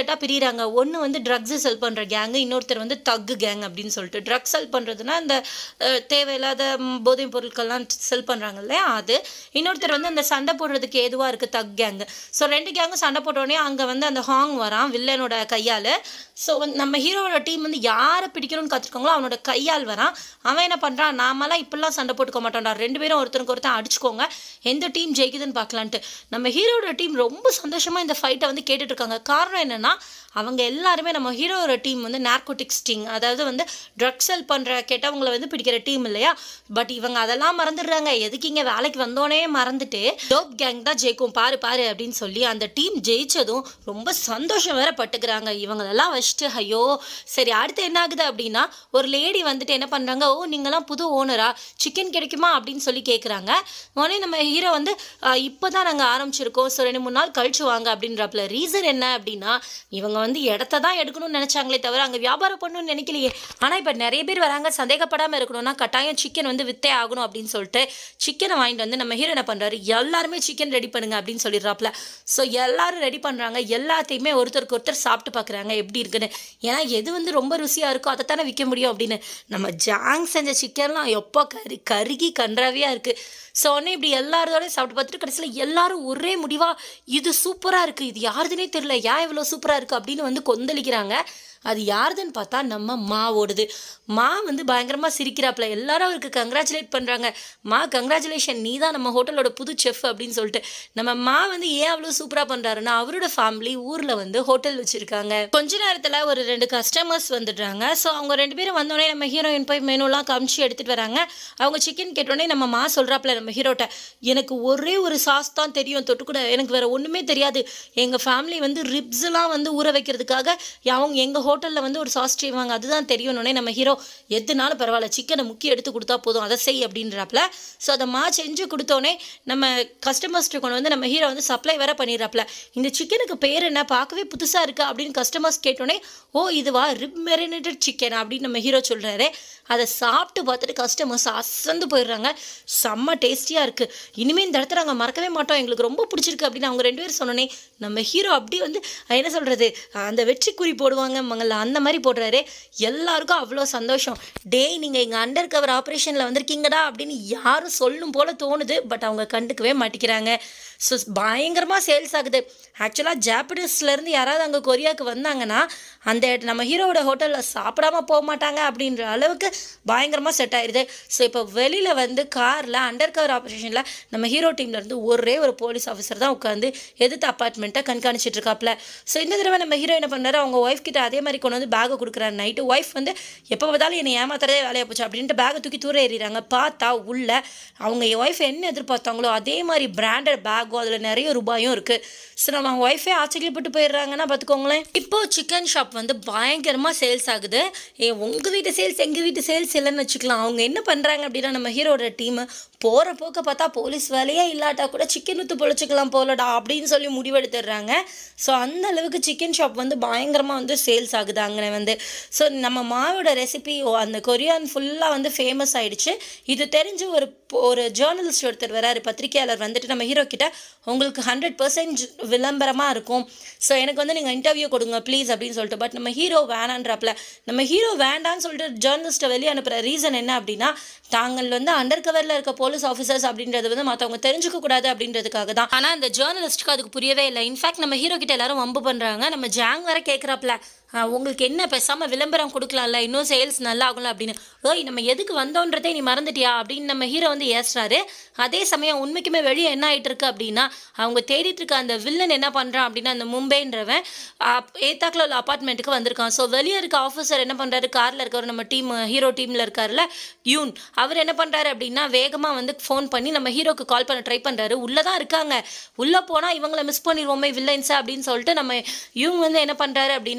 செட்டாக பிரிகிறாங்க ஒன்று வந்து ட்ரக்ஸு செல் பண்ணுற கேங்கு இன்னொருத்தர் வந்து தக்கு கேங் அப்படின்னு சொல்லிட்டு ட்ரக்ஸ் செல் பண்ணுறதுனா இந்த அஹ், தேவையில்லாத ம், போதைப் பொருட்கள்லாம் செல் பண்ணுறாங்க இல்லையா அது இன்னொருத்தர் வந்து அந்த சண்டை போடுறதுக்கு ஏதுவாக இருக்குது தக் கேங்கு ஸோ ரெண்டு கேங்கும் சண்டை போட்டோடனே அங்கே வந்து அந்த ஹாங் வரான் வில்லனோட கையால் ஸோ வந்து நம்ம ஹீரோவோட டீம் வந்து யாரை பிடிக்கணும்னு கற்றுருக்காங்களோ அவனோட கையால் வரான் அவன் என்ன பண்ணுறான் நாமெல்லாம் இப்படிலாம் சண்டை போட்டுக்க மாட்டோம்டா ரெண்டு பேரும் ஒருத்தருக்கு ஒருத்தன் அடிச்சுக்கோங்க எந்த டீம் ஜெயிக்குதுன்னு பார்க்கலான்ட்டு நம்ம ஹீரோட டீம் ரொம்ப சந்தோஷமாக இந்த ஃபைட்டை வந்து கேட்டுட்டு இருக்காங்க காரணம் என்னென்னா அவங்க எல்லாருமே நம்ம ஹீரோவோட டீம் வந்து நார்கோட்டிக்ஸ் டீம் அதாவது வந்து ட்ரக் செல் பண்ணுற கெட்டவங்களை வந்து பிடிக்கிற டீம் இல்லையா பட் இவங்க அதெல்லாம் மறந்துடுறாங்க எதுக்கு இங்கே வேலைக்கு வந்தோனே மறந்துட்டு டோப் கேங் தான் ஜெயிக்கும் பாரு பாரு அப்படின்னு சொல்லி அந்த டீம் ஜெயிச்சதும் ரொம்ப சந்தோஷம் வேற பட்டுக்கிறாங்க இவங்களெல்லாம் வச்சுட்டு ஐயோ சரி அடுத்து என்ன ஆகுது அப்படின்னா ஒரு லேடி வந்துட்டு என்ன பண்ணுறாங்க ஓ நீங்களாம் புது ஓனரா சிக்கன் கிடைக்குமா அப்படின்னு சொல்லி கேட்குறாங்க உடனே நம்ம ஹீரோ வந்து இப்போ தான் நாங்கள் ஆரம்பிச்சிருக்கோம் ஸோ ரெண்டு மூணு நாள் கழிச்சு வாங்க அப்படின்றப்பல ரீசன் என்ன அப்படின்னா இவங்க வந்து இடத்த தான் எடுக்கணும்னு நினச்சாங்களே தவிர அங்கே வியாபாரம் பண்ணணும்னு நினைக்கலையே ஆனால் இப்போ நிறைய பேர் வராங்க சந்தேகப்படாமல் இருக்கணும்னா கட்டாயம் சிக்கன் வந்து வித்தே ஆகணும் அப்படின்னு சொல்லிட்டு சிக்கனை வாங்கிட்டு வந்து நம்ம ஹீரோ என்ன பண்ணுறாரு எல்லாருமே சிக்கன் ரெடி பண்ணுங்க அப்படின்னு சொல்லிடுறாப்ல ஸோ எல்லாரும் ரெடி பண்ணுறாங்க எல்லாத்தையுமே ஒருத்தருக்கு ஒருத்தர் சாப்பிட்டு பார்க்குறாங்க எப்படி இருக்குன்னு ஏன்னா எது வந்து ரொம்ப ருசியாக இருக்கோ அதை தானே விற்க முடியும் அப்படின்னு நம்ம ஜாங் செஞ்ச சிக்கன்லாம் எப்போ கறி கருகி கன்றாவியாக இருக்குது ஸோ உடனே இப்படி எல்லாரோடய சாப்பிட்டு பார்த்துட்டு கடைசியில் எல்லாரும் ஒரே முடிவாக இது சூப்பராக இருக்குது இது யாருதுனே தெரியல ஏன் இவ்வளோ சூப்பராக இருக்குது அப்படின்னு வந்து கொந்தளிக்கிறாங்க அது யாருதுன்னு பார்த்தா நம்ம மா ஓடுது மா வந்து பயங்கரமாக சிரிக்கிறாப்புல எல்லாரும் அவருக்கு கங்க்ராச்சுலேட் பண்ணுறாங்க மா கங்க்ராச்சுலேஷன் நீ தான் நம்ம ஹோட்டலோட புது செஃப் அப்படின்னு சொல்லிட்டு நம்ம மா வந்து ஏன் அவ்வளோ சூப்பராக பண்ணுறாருன்னா அவரோட ஃபேமிலி ஊரில் வந்து ஹோட்டல் வச்சுருக்காங்க கொஞ்ச நேரத்தில் ஒரு ரெண்டு கஸ்டமர்ஸ் வந்துடுறாங்க ஸோ அவங்க ரெண்டு பேரும் வந்தோடனே நம்ம ஹீரோயின் போய் மெனுலாம் காமிச்சு எடுத்துகிட்டு வராங்க அவங்க சிக்கன் கேட்டோடனே நம்ம மா சொல்கிறாப்புல நம்ம ஹீரோட்ட எனக்கு ஒரே ஒரு சாஸ் தான் தெரியும் தொட்டுக்கூட எனக்கு வேறு ஒன்றுமே தெரியாது எங்கள் ஃபேமிலி வந்து ரிப்ஸ்லாம் வந்து ஊற வைக்கிறதுக்காக அவங்க எங்கள் ஹோட்டலில் வந்து ஒரு சாஸ் செய்வாங்க அதுதான் தெரியும்னே நம்ம ஹீரோ எதுனாலும் பரவாயில்ல சிக்கனை முக்கி எடுத்து கொடுத்தா போதும் அதை செய் அப்படின்றாப்புல ஸோ அதை மா செஞ்சு கொடுத்தோன்னே நம்ம கஸ்டமர்ஸ்ட்டு கொண்டு வந்து நம்ம ஹீரோ வந்து சப்ளை வேற பண்ணிடுறாப்புல இந்த சிக்கனுக்கு பேர் என்ன பார்க்கவே புதுசாக இருக்கா அப்படின்னு கஸ்டமர்ஸ் கேட்டோன்னே ஓ இதுவா ரிப் மெரினேட்டட் சிக்கன் அப்படின்னு நம்ம ஹீரோ சொல்கிறாரு அதை சாப்பிட்டு பார்த்துட்டு கஸ்டமர்ஸ் அசந்து போயிடுறாங்க செம்ம டேஸ்டியாக இருக்குது இனிமேல் இந்த இடத்துல நாங்கள் மறக்கவே மாட்டோம் எங்களுக்கு ரொம்ப பிடிச்சிருக்கு அப்படின்னு அவங்க ரெண்டு பேரும் சொன்னோன்னே நம்ம ஹீரோ அப்படி வந்து அஹ், என்ன சொல்கிறது அந்த வெற்றி குறி போடுவாங்க மங்கள அந்த மாதிரி போடுறாரு எல்லாருக்கும் அவ்வளோ சந்தோஷம் டேய் நீங்கள் எங்கள் அண்டர் கவர் ஆப்ரேஷனில் வந்திருக்கீங்கடா அப்படின்னு யாரும் சொல்லணும் போல தோணுது பட் அவங்க கண்டுக்கவே மாட்டேங்கிறாங்க ஸோ பயங்கரமாக சேல்ஸ் ஆகுது ஆக்சுவலாக ஜாப்பனீஸ்லேருந்து யாராவது அங்கே கொரியாவுக்கு வந்தாங்கன்னா அந்த நம்ம ஹீரோவோட ஹோட்டலில் சாப்பிடாம போக மாட்டாங்க அப்படின்ற அளவுக்கு பயங்கரமாக செட் ஆயிடுது ஸோ இப்போ வெளியில் வந்து காரில் அண்டர் கவர் ஆப்ரேஷனில் நம்ம ஹீரோ டீம்லேருந்து ஒரே ஒரு போலீஸ் ஆஃபீஸர் தான் உட்காந்து எதிர்த்து அப்பார்ட்மெண்ட்டை கண்காணிச்சிட்டு இருக்காப்ல ஸோ இந்த தடவை நம்ம ஹீரோ என்ன பண்ணாரு அவங்க ஒய்ஃப் கிட்ட அதே மாதிரி கொண்டு வந்து பேக்கை கொடுக்குறாரு நைட்டு ஒய்ஃப் வந்து எப்போ பார்த்தாலும் என்னை ஏமாத்துறதே வேலையாக போச்சு அப்படின்ட்டு பேக்கை தூக்கி தூர ஏறிறாங்க பார்த்தா உள்ள அவங்க என் ஒய்ஃப் என்ன எதிர்பார்த்தாங்களோ அதே மாதிரி பிராண்டட் பேக்கும் அதில் நிறைய ரூபாயும் இருக்குது ஸோ நம்ம அவங்க ஒய்ஃபே ஆச்சரியப்பட்டு போயிடுறாங்கன்னா பார்த்துக்கோங்களேன் இப்போ சிக்கன் ஷாப் வந்து பயங்கரமாக சேல்ஸ் ஆகுது ஏ உங்கள் வீட்டு சேல்ஸ் எங்கள் வீட்டு சேல்ஸ் இல்லைன்னு வச்சுக்கலாம் அவங்க என்ன பண்ணுறாங்க அப்படின்னா நம்ம ஹீரோட டீமு போகிற போக்க பார்த்தா போலீஸ் வேலையே இல்லாட்டா கூட சிக்கன் விற்று பொழைச்சிக்கலாம் போலடா அப்படின்னு சொல்லி முடிவெடுத்துடுறாங்க ஸோ அந்த அளவுக்கு சிக்கன் ஷாப் வந்து பயங்கரமாக வந்து சேல்ஸ் ஆகுது அங்கே வந்து ஸோ நம்ம மாவோட ரெசிபி அந்த கொரியான் ஃபுல்லாக வந்து ஃபேமஸ் ஆயிடுச்சு இது தெரிஞ்சு ஒரு ஒரு ஜேர்னலிஸ்ட் ஒருத்தர் வராரு பத்திரிக்கையாளர் வந்துட்டு நம்ம ஹீரோ கிட்ட உங்களுக்கு ஹண்ட்ரட் பர்சன்ட் விளம்பரமாக இருக்கும் ஸோ எனக்கு வந்து நீங்கள் இன்டர்வியூ கொடுங்க ப்ளீஸ் அப்படின்னு சொல்லிட்டு பட் நம்ம ஹீரோ வேணான்றப்பல நம்ம ஹீரோ வேண்டான்னு சொல்லிட்டு ஜேர்னலிஸ்ட்டை வெளியே அனுப்புகிற ரீசன் என்ன அப்படின்னா தாங்கள் வந்து அண்டர் கவரில் இருக்க போலீஸ் ஆஃபீஸர்ஸ் அப்படின்றது வந்து மற்றவங்க தெரிஞ்சுக்க கூடாது அப்படின்றதுக்காக தான் ஆனால் அந்த ஜேர்னலிஸ்ட்டுக்கு அதுக்கு புரியவே இல்லை இன்ஃபேக்ட் நம்ம ஹீரோ கிட்ட எல்லாரும் வம்பு பண்ணுறாங்க நம்ம ஜாங் வேற கேட்குறாப்ல உங்களுக்கு என்ன பேசாமல் விளம்பரம் கொடுக்கலாம்ல இன்னும் சேல்ஸ் நல்லா ஆகும்ல அப்படின்னு ஓய் நம்ம எதுக்கு வந்தோன்றதே நீ மறந்துட்டியா அப்படின்னு நம்ம ஹீரோ வந்து ஏசுறாரு அதே சமயம் உண்மைக்குமே வெளியே என்ன ஆயிட்டு இருக்கு அப்படின்னா அவங்க தேடிட்டு இருக்க அந்த வில்லன் என்ன பண்ணுறான் அப்படின்னா அந்த மும்பைன்றவன் ஏத்தாக்கில் உள்ள அப்பார்ட்மெண்ட்டுக்கு வந்திருக்கான் ஸோ வெளியே இருக்க ஆஃபீஸர் என்ன பண்ணுறாரு காரில் இருக்கவர் நம்ம டீம் ஹீரோ டீமில் இருக்கார்ல யூன் அவர் என்ன பண்ணுறாரு அப்படின்னா வேகமாக வந்து ஃபோன் பண்ணி நம்ம ஹீரோக்கு கால் பண்ண ட்ரை பண்ணுறாரு உள்ளே தான் இருக்காங்க உள்ளே போனால் இவங்களை மிஸ் பண்ணிடுவோமே வில்லன்ஸை அப்படின்னு சொல்லிட்டு நம்ம இவங்க வந்து என்ன பண்ணுறாரு அப்படின்னா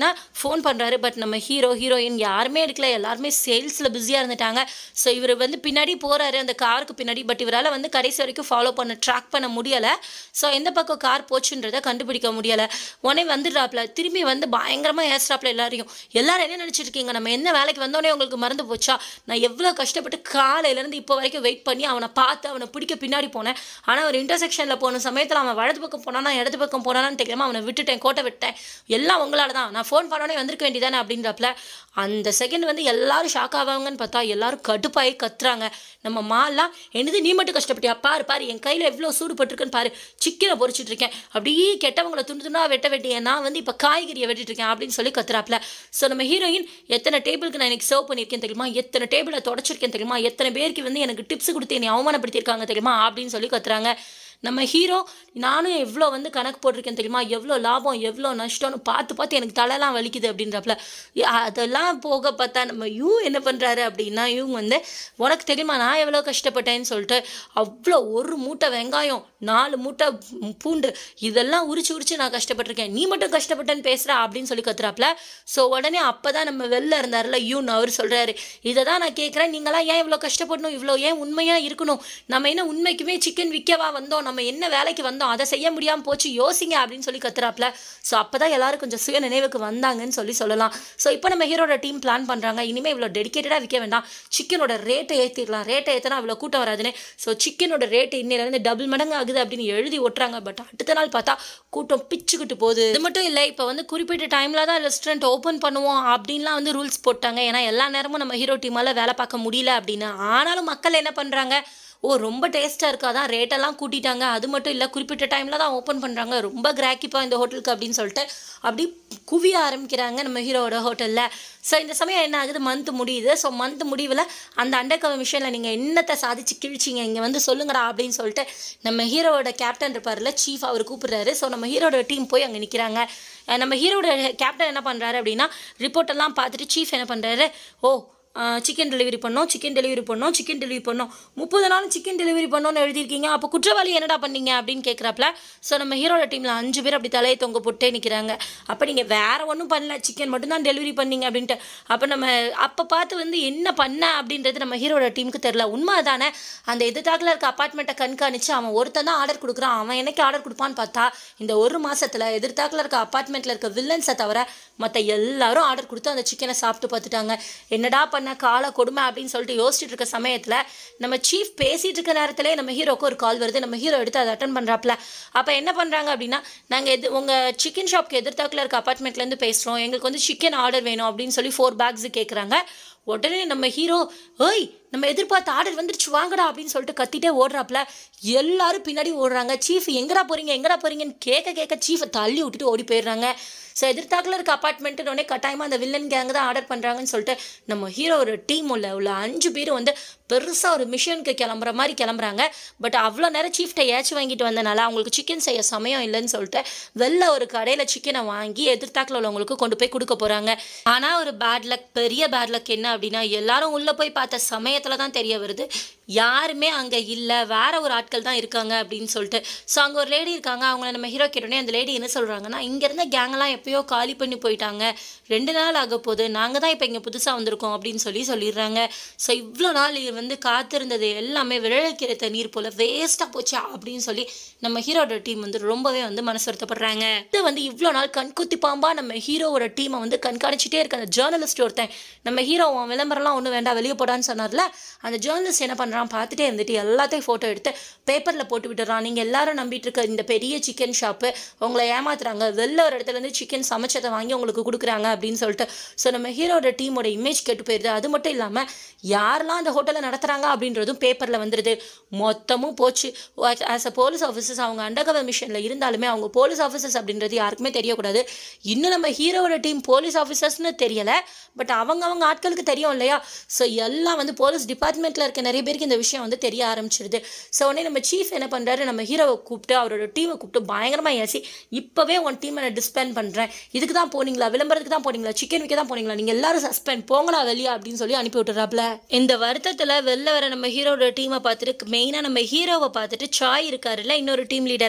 ஃபோன் பண்ணுறாரு பட் நம்ம ஹீரோ ஹீரோயின் யாருமே எடுக்கல எல்லாருமே சேல்ஸில் பிஸியாக இருந்துட்டாங்க ஸோ இவர் வந்து பின்னாடி போகிறாரு அந்த காருக்கு பின்னாடி பட் இவரால் வந்து கடைசி வரைக்கும் ஃபாலோ பண்ண ட்ராக் பண்ண முடியலை ஸோ எந்த பக்கம் கார் போச்சுன்றதை கண்டுபிடிக்க முடியலை உடனே வந்துடுறாப்புல திரும்பி வந்து பயங்கரமாக ஏசுறாப்புல எல்லாரையும் எல்லாரும் என்ன நினச்சிட்டு இருக்கீங்க நம்ம என்ன வேலைக்கு வந்தோடனே உங்களுக்கு மறந்து போச்சா நான் எவ்வளோ கஷ்டப்பட்டு காலையிலேருந்து இப்போ வரைக்கும் வெயிட் பண்ணி அவனை பார்த்து அவனை பிடிக்க பின்னாடி போனேன் ஆனால் ஒரு இன்டர்செக்ஷனில் போன சமயத்தில் அவன் வலது பக்கம் போனானா இடது பக்கம் போனானான்னு தெரியாமல் அவனை விட்டுட்டேன் கோட்டை விட்டேன் எல்லாம் உங்களால தான் நான் ஃபோன் பண்ணோடனே வந்திருக்க வேண்டியதானே அப்படின்றப்பல அந்த செகண்ட் வந்து எல்லாரும் ஷாக் ஆவாங்கன்னு பார்த்தா எல்லாரும் கடுப்பாகி கத்துறாங்க நம்ம மாலாம் என்னது நீ மட்டும் கஷ்டப்பட்டியா பாரு பாரு என் கையில் எவ்வளோ சூடு பட்டிருக்குன்னு பாரு சிக்கனை பொரிச்சிட்டு இருக்கேன் அப்படியே கெட்டவங்களை துண்டு துண்டா வெட்ட வெட்டிய நான் வந்து இப்போ காய்கறியை வெட்டிட்டு இருக்கேன் அப்படின்னு சொல்லி கத்துறாப்ல ஸோ நம்ம ஹீரோயின் எத்தனை டேபிளுக்கு நான் எனக்கு சர்வ் பண்ணியிருக்கேன் தெரியுமா எத்தனை டேபிளை தொடச்சிருக்கேன் தெரியுமா எத்தனை பேருக்கு வந்து எனக்கு டிப்ஸ் கொடுத்து என்னை அவமானப்படுத்தியிருக்காங்க தெரியுமா அப்படின்னு சொல்லி கத்துறாங்க நம்ம ஹீரோ நானும் எவ்வளோ வந்து கணக்கு போட்டிருக்கேன் தெரியுமா எவ்வளோ லாபம் எவ்வளோ நஷ்டம்னு பார்த்து பார்த்து எனக்கு தலைலாம் வலிக்குது அப்படின்றப்பல ய- அதெல்லாம் போக பார்த்தா நம்ம யூ என்ன பண்ணுறாரு அப்படின்னா இவங்க வந்து உனக்கு தெரியுமா நான் எவ்வளோ கஷ்டப்பட்டேன்னு சொல்லிட்டு அவ்வளோ ஒரு மூட்டை வெங்காயம் நாலு மூட்டை ம், பூண்டு இதெல்லாம் உரிச்சு உரிச்சு நான் கஷ்டப்பட்டிருக்கேன் நீ மட்டும் கஷ்டப்பட்டேன்னு பேசுகிறா அப்படின்னு சொல்லி கத்துறாப்ல ஸோ உடனே அப்போ தான் நம்ம வெளில இருந்தார்ல யூன்னு அவர் சொல்கிறாரு இதை தான் நான் கேட்குறேன் நீங்களாம் ஏன் இவ்வளோ கஷ்டப்படணும் இவ்வளோ ஏன் உண்மையாக இருக்கணும் நம்ம என்ன உண்மைக்குமே சிக்கன் விற்கவா வந்தோம் நம்ம என்ன வேலைக்கு வந்தோம் அதை செய்ய முடியாமல் போச்சு யோசிங்க அப்படின்னு சொல்லி கத்துறாப்ல ஸோ அப்போ தான் எல்லாரும் கொஞ்சம் சுய நினைவுக்கு வந்தாங்கன்னு சொல்லி சொல்லலாம் ஸோ இப்போ நம்ம ஹீரோட டீம் பிளான் பண்ணுறாங்க இனிமேல் இவ்வளோ டெடிக்கேட்டடாக விற்க வேண்டாம் சிக்கனோட ரேட்டை ஏற்றிடலாம் ரேட்டை ஏற்றினா அவ்வளோ கூட்டம் வராதுன்னு ஸோ சிக்கனோட ரேட்டு இன்னிலேருந்து டபுள் மடங்கு ஆகுது அப்படின்னு எழுதி ஒட்டுறாங்க பட் அடுத்த நாள் பார்த்தா கூட்டம் பிச்சுக்கிட்டு போகுது இது மட்டும் இல்லை இப்போ வந்து குறிப்பிட்ட டைமில் தான் ரெஸ்டாரண்ட் ஓப்பன் பண்ணுவோம் அப்படின்லாம் வந்து ரூல்ஸ் போட்டாங்க ஏன்னா எல்லா நேரமும் நம்ம ஹீரோ டீமால் வேலை பார்க்க முடியல அப்படின்னு ஆனாலும் மக்கள் என்ன பண்ணுறாங்க ஓ ரொம்ப டேஸ்ட்டாக இருக்காதான் ரேட்டெல்லாம் கூட்டிட்டாங்க அது மட்டும் இல்லை குறிப்பிட்ட டைமில் தான் ஓப்பன் பண்ணுறாங்க ரொம்ப கிராக்கிப்பா இந்த ஹோட்டலுக்கு அப்படின்னு சொல்லிட்டு அப்படி குவிய ஆரம்பிக்கிறாங்க நம்ம ஹீரோவோட ஹோட்டலில் ஸோ இந்த சமயம் என்ன ஆகுது மந்த் முடியுது ஸோ மந்த் முடிவில் அந்த அண்டர் மிஷனில் நீங்கள் என்னத்தை சாதிச்சு கிழிச்சிங்க இங்கே வந்து சொல்லுங்கடா அப்படின்னு சொல்லிட்டு நம்ம ஹீரோவோட கேப்டன் இருப்பார்ல சீஃப் அவர் கூப்பிடுறாரு ஸோ நம்ம ஹீரோட டீம் போய் அங்கே நிற்கிறாங்க நம்ம ஹீரோட கேப்டன் என்ன பண்ணுறாரு அப்படின்னா ரிப்போர்ட் எல்லாம் பார்த்துட்டு சீஃப் என்ன பண்ணுறாரு ஓ சிக்கன் டெலிவரி பண்ணோம் சிக்கன் டெலிவரி பண்ணோம் சிக்கன் டெலிவரி பண்ணோம் முப்பது நாள் சிக்கன் டெலிவரி பண்ணோன்னு எழுதியிருக்கீங்க அப்போ குற்றவாளி என்னடா பண்ணீங்க அப்படின்னு கேட்குறாப்ல ஸோ நம்ம ஹீரோட டீமில் அஞ்சு பேர் அப்படி தலையை தொங்க போட்டே நிற்கிறாங்க அப்போ நீங்கள் வேற ஒன்றும் பண்ணல சிக்கன் மட்டும்தான் டெலிவரி பண்ணீங்க அப்படின்ட்டு அப்போ நம்ம அப்போ பார்த்து வந்து என்ன பண்ண அப்படின்றது நம்ம ஹீரோட டீமுக்கு தெரில உண்மை தானே அந்த எதிர்த்தாக்கில் இருக்க அப்பார்ட்மெண்ட்டை கண்காணிச்சு அவன் ஒருத்தன் தான் ஆர்டர் கொடுக்குறான் அவன் என்னைக்கு ஆர்டர் கொடுப்பான்னு பார்த்தா இந்த ஒரு மாசத்துல எதிர்த்தாக்கில் இருக்க அப்பார்ட்மெண்ட்டில் இருக்க வில்லன்ஸை தவிர மற்ற எல்லாரும் ஆர்டர் கொடுத்து அந்த சிக்கனை சாப்பிட்டு பார்த்துட்டாங்க என்னடா பண்ண கால கொடுமை அப்படின்னு சொல்லிட்டு யோசிச்சுட்டு இருக்க சமயத்தில் நம்ம சீஃப் பேசிட்டு இருக்க நேரத்திலே நம்ம ஹீரோக்கு ஒரு கால் வருது நம்ம ஹீரோ எடுத்து அதை அட்டன் பண்ணுறாப்ல அப்போ என்ன பண்ணுறாங்க அப்படின்னா நாங்கள் எது உங்கள் சிக்கன் ஷாப்க்கு எதிர்த்தாக்கில் இருக்க அப்பார்ட்மெண்ட்லேருந்து பேசுகிறோம் எங்களுக்கு வந்து சிக்கன் ஆர்டர் வேணும் அப்படின்னு சொல்லி ஃபோர் பேக்ஸ் கேட்குறாங்க உடனே நம்ம ஹீரோ ஏய் நம்ம எதிர்பார்த்த ஆர்டர் வந்துருச்சு வாங்கடா அப்படின்னு சொல்லிட்டு கத்திட்டே ஓடுறாப்ல எல்லாரும் பின்னாடி ஓடுறாங்க சீஃப் எங்கடா போறீங்க எங்கடா போறீங்கன்னு கேட்க கேட்க சீஃபை தள்ளி விட்டுட்டு ஓடி போயிடுறாங்க ஸோ எதிர்த்தாக்கில் இருக்க அப்பார்ட்மெண்ட்டு உடனே கட்டாயமாக அந்த வில்லன் கேங் தான் ஆர்டர் பண்ணுறாங்கன்னு சொல்லிட்டு நம்ம ஹீரோவோட டீம் உள்ள உள்ள அஞ்சு பேர் வந்து பெருசாக ஒரு மிஷனுக்கு கிளம்புற மாதிரி கிளம்புறாங்க பட் அவ்வளோ நேரம் சீஃப்ட்டை ஏச்சு வாங்கிட்டு வந்தனால அவங்களுக்கு சிக்கன் செய்ய சமயம் இல்லைன்னு சொல்லிட்டு வெளில ஒரு கடையில் சிக்கனை வாங்கி எதிர்த்தாக்கில் உள்ளவங்களுக்கு கொண்டு போய் கொடுக்க போகிறாங்க ஆனால் ஒரு பேட் லக் பெரிய பேட் லக் என்ன அப்படின்னா எல்லாரும் உள்ளே போய் பார்த்த சமயத்தில் தான் தெரிய வருது யாருமே அங்கே இல்லை வேற ஒரு ஆட்கள் தான் இருக்காங்க அப்படின்னு சொல்லிட்டு ஸோ அங்கே ஒரு லேடி இருக்காங்க அவங்கள நம்ம ஹீரோ கேட்டோடனே அந்த லேடி என்ன சொல்கிறாங்கன்னா இங்கே இருந்த கேங்கெல்லாம் எப்பயோ காலி பண்ணி போயிட்டாங்க ரெண்டு நாள் ஆக போகுது நாங்கள் தான் இப்போ இங்கே புதுசாக வந்திருக்கோம் அப்படின்னு சொல்லி சொல்லிடுறாங்க ஸோ இவ்வளோ நாள் இது வந்து காத்திருந்தது எல்லாமே விழக்கிற தண்ணீர் போல் வேஸ்ட்டாக போச்சா அப்படின்னு சொல்லி நம்ம ஹீரோட டீம் வந்து ரொம்பவே வந்து மனசு வருத்தப்படுறாங்க இது வந்து இவ்வளோ நாள் கண்குத்தி பாம்பா நம்ம ஹீரோவோட டீமை வந்து கண்காணிச்சிட்டே இருக்க அந்த ஜேர்னலிஸ்ட் ஒருத்தன் நம்ம ஹீரோ அவன் விளம்பரம்லாம் ஒன்றும் வேண்டாம் வெளியே போடான்னு சொன்னார்ல அந்த ஜேர்னலிஸ்ட் என்ன பண்ணுறான் பார்த்துட்டே இருந்துட்டு எல்லாத்தையும் ஃபோட்டோ எடுத்து பேப்பரில் போட்டு விட்டுறான் நீங்கள் எல்லாரும் நம்பிட்டு இருக்க இந்த பெரிய சிக்கன் ஷாப்பு உங்களை ஏமாத்துறாங்க வெளில ஒரு இடத்துல இருந்து சிக்கன் சமைச்சதை வாங்கி உங்களுக்கு கொடுக்குறாங்க அப்படின்னு சொல்லிட்டு ஸோ நம்ம ஹீரோட டீமோட இமேஜ் கெட்டு போயிடுது அது மட்டும் இல்லாமல் யாரெல்லாம் அந்த ஹோட்டலை நடத்துகிறாங்க அப்படின்றதும் பேப்பரில் வந்துடுது மொத்தமும் போச்சு ஆஸ் அ போலீஸ் ஆஃபீஸர்ஸ் அவங்க அண்டர்கவர் மிஷனில் இருந்தாலுமே அவங்க போலீஸ் ஆஃபீஸர்ஸ் அப்படின்றது யாருக்குமே தெரியக்கூடாது இன்னும் நம்ம ஹீரோவோட டீம் போலீஸ் ஆஃபீஸர்ஸ்னு தெரியலை பட் அவங்க அவங்க ஆட்களுக்கு தெரியும் இல்லையா ஸோ எல்லாம் வந்து போலீஸ் டிபார்ட்மெண்ட்டில் இருக்க நிறைய பேருக்கு இந்த விஷயம் வந்து தெரிய ஆரம்பிச்சிருது ஸோ உடனே நம்ம சீஃப் என்ன பண்ணுறாரு நம்ம ஹீரோவை கூப்பிட்டு அவரோட டீமை கூப்பிட்டு பயங்கரமாக ஏசி இப்போவே உன் டீமை நான் டிஸ்பேண்ட் பண்ணுறேன் இதுக்கு தான் போனீங்களா விளம்பரத்துக்கு தான் போனீங்களா சிக்கன் விற்க தான் போனீங்களா நீங்கள் எல்லாரும் சஸ்பெண்ட் போங்களா வெளியே அப்படின்னு சொல்லி அனுப்பி விட்டுறாப்ல இந்த வருத்தத்தில் வெளில வர நம்ம ஹீரோட டீமை பார்த்துட்டு மெயினாக நம்ம ஹீரோவை பார்த்துட்டு சாய் இருக்காருல்ல இன்னொரு டீம் லீடர்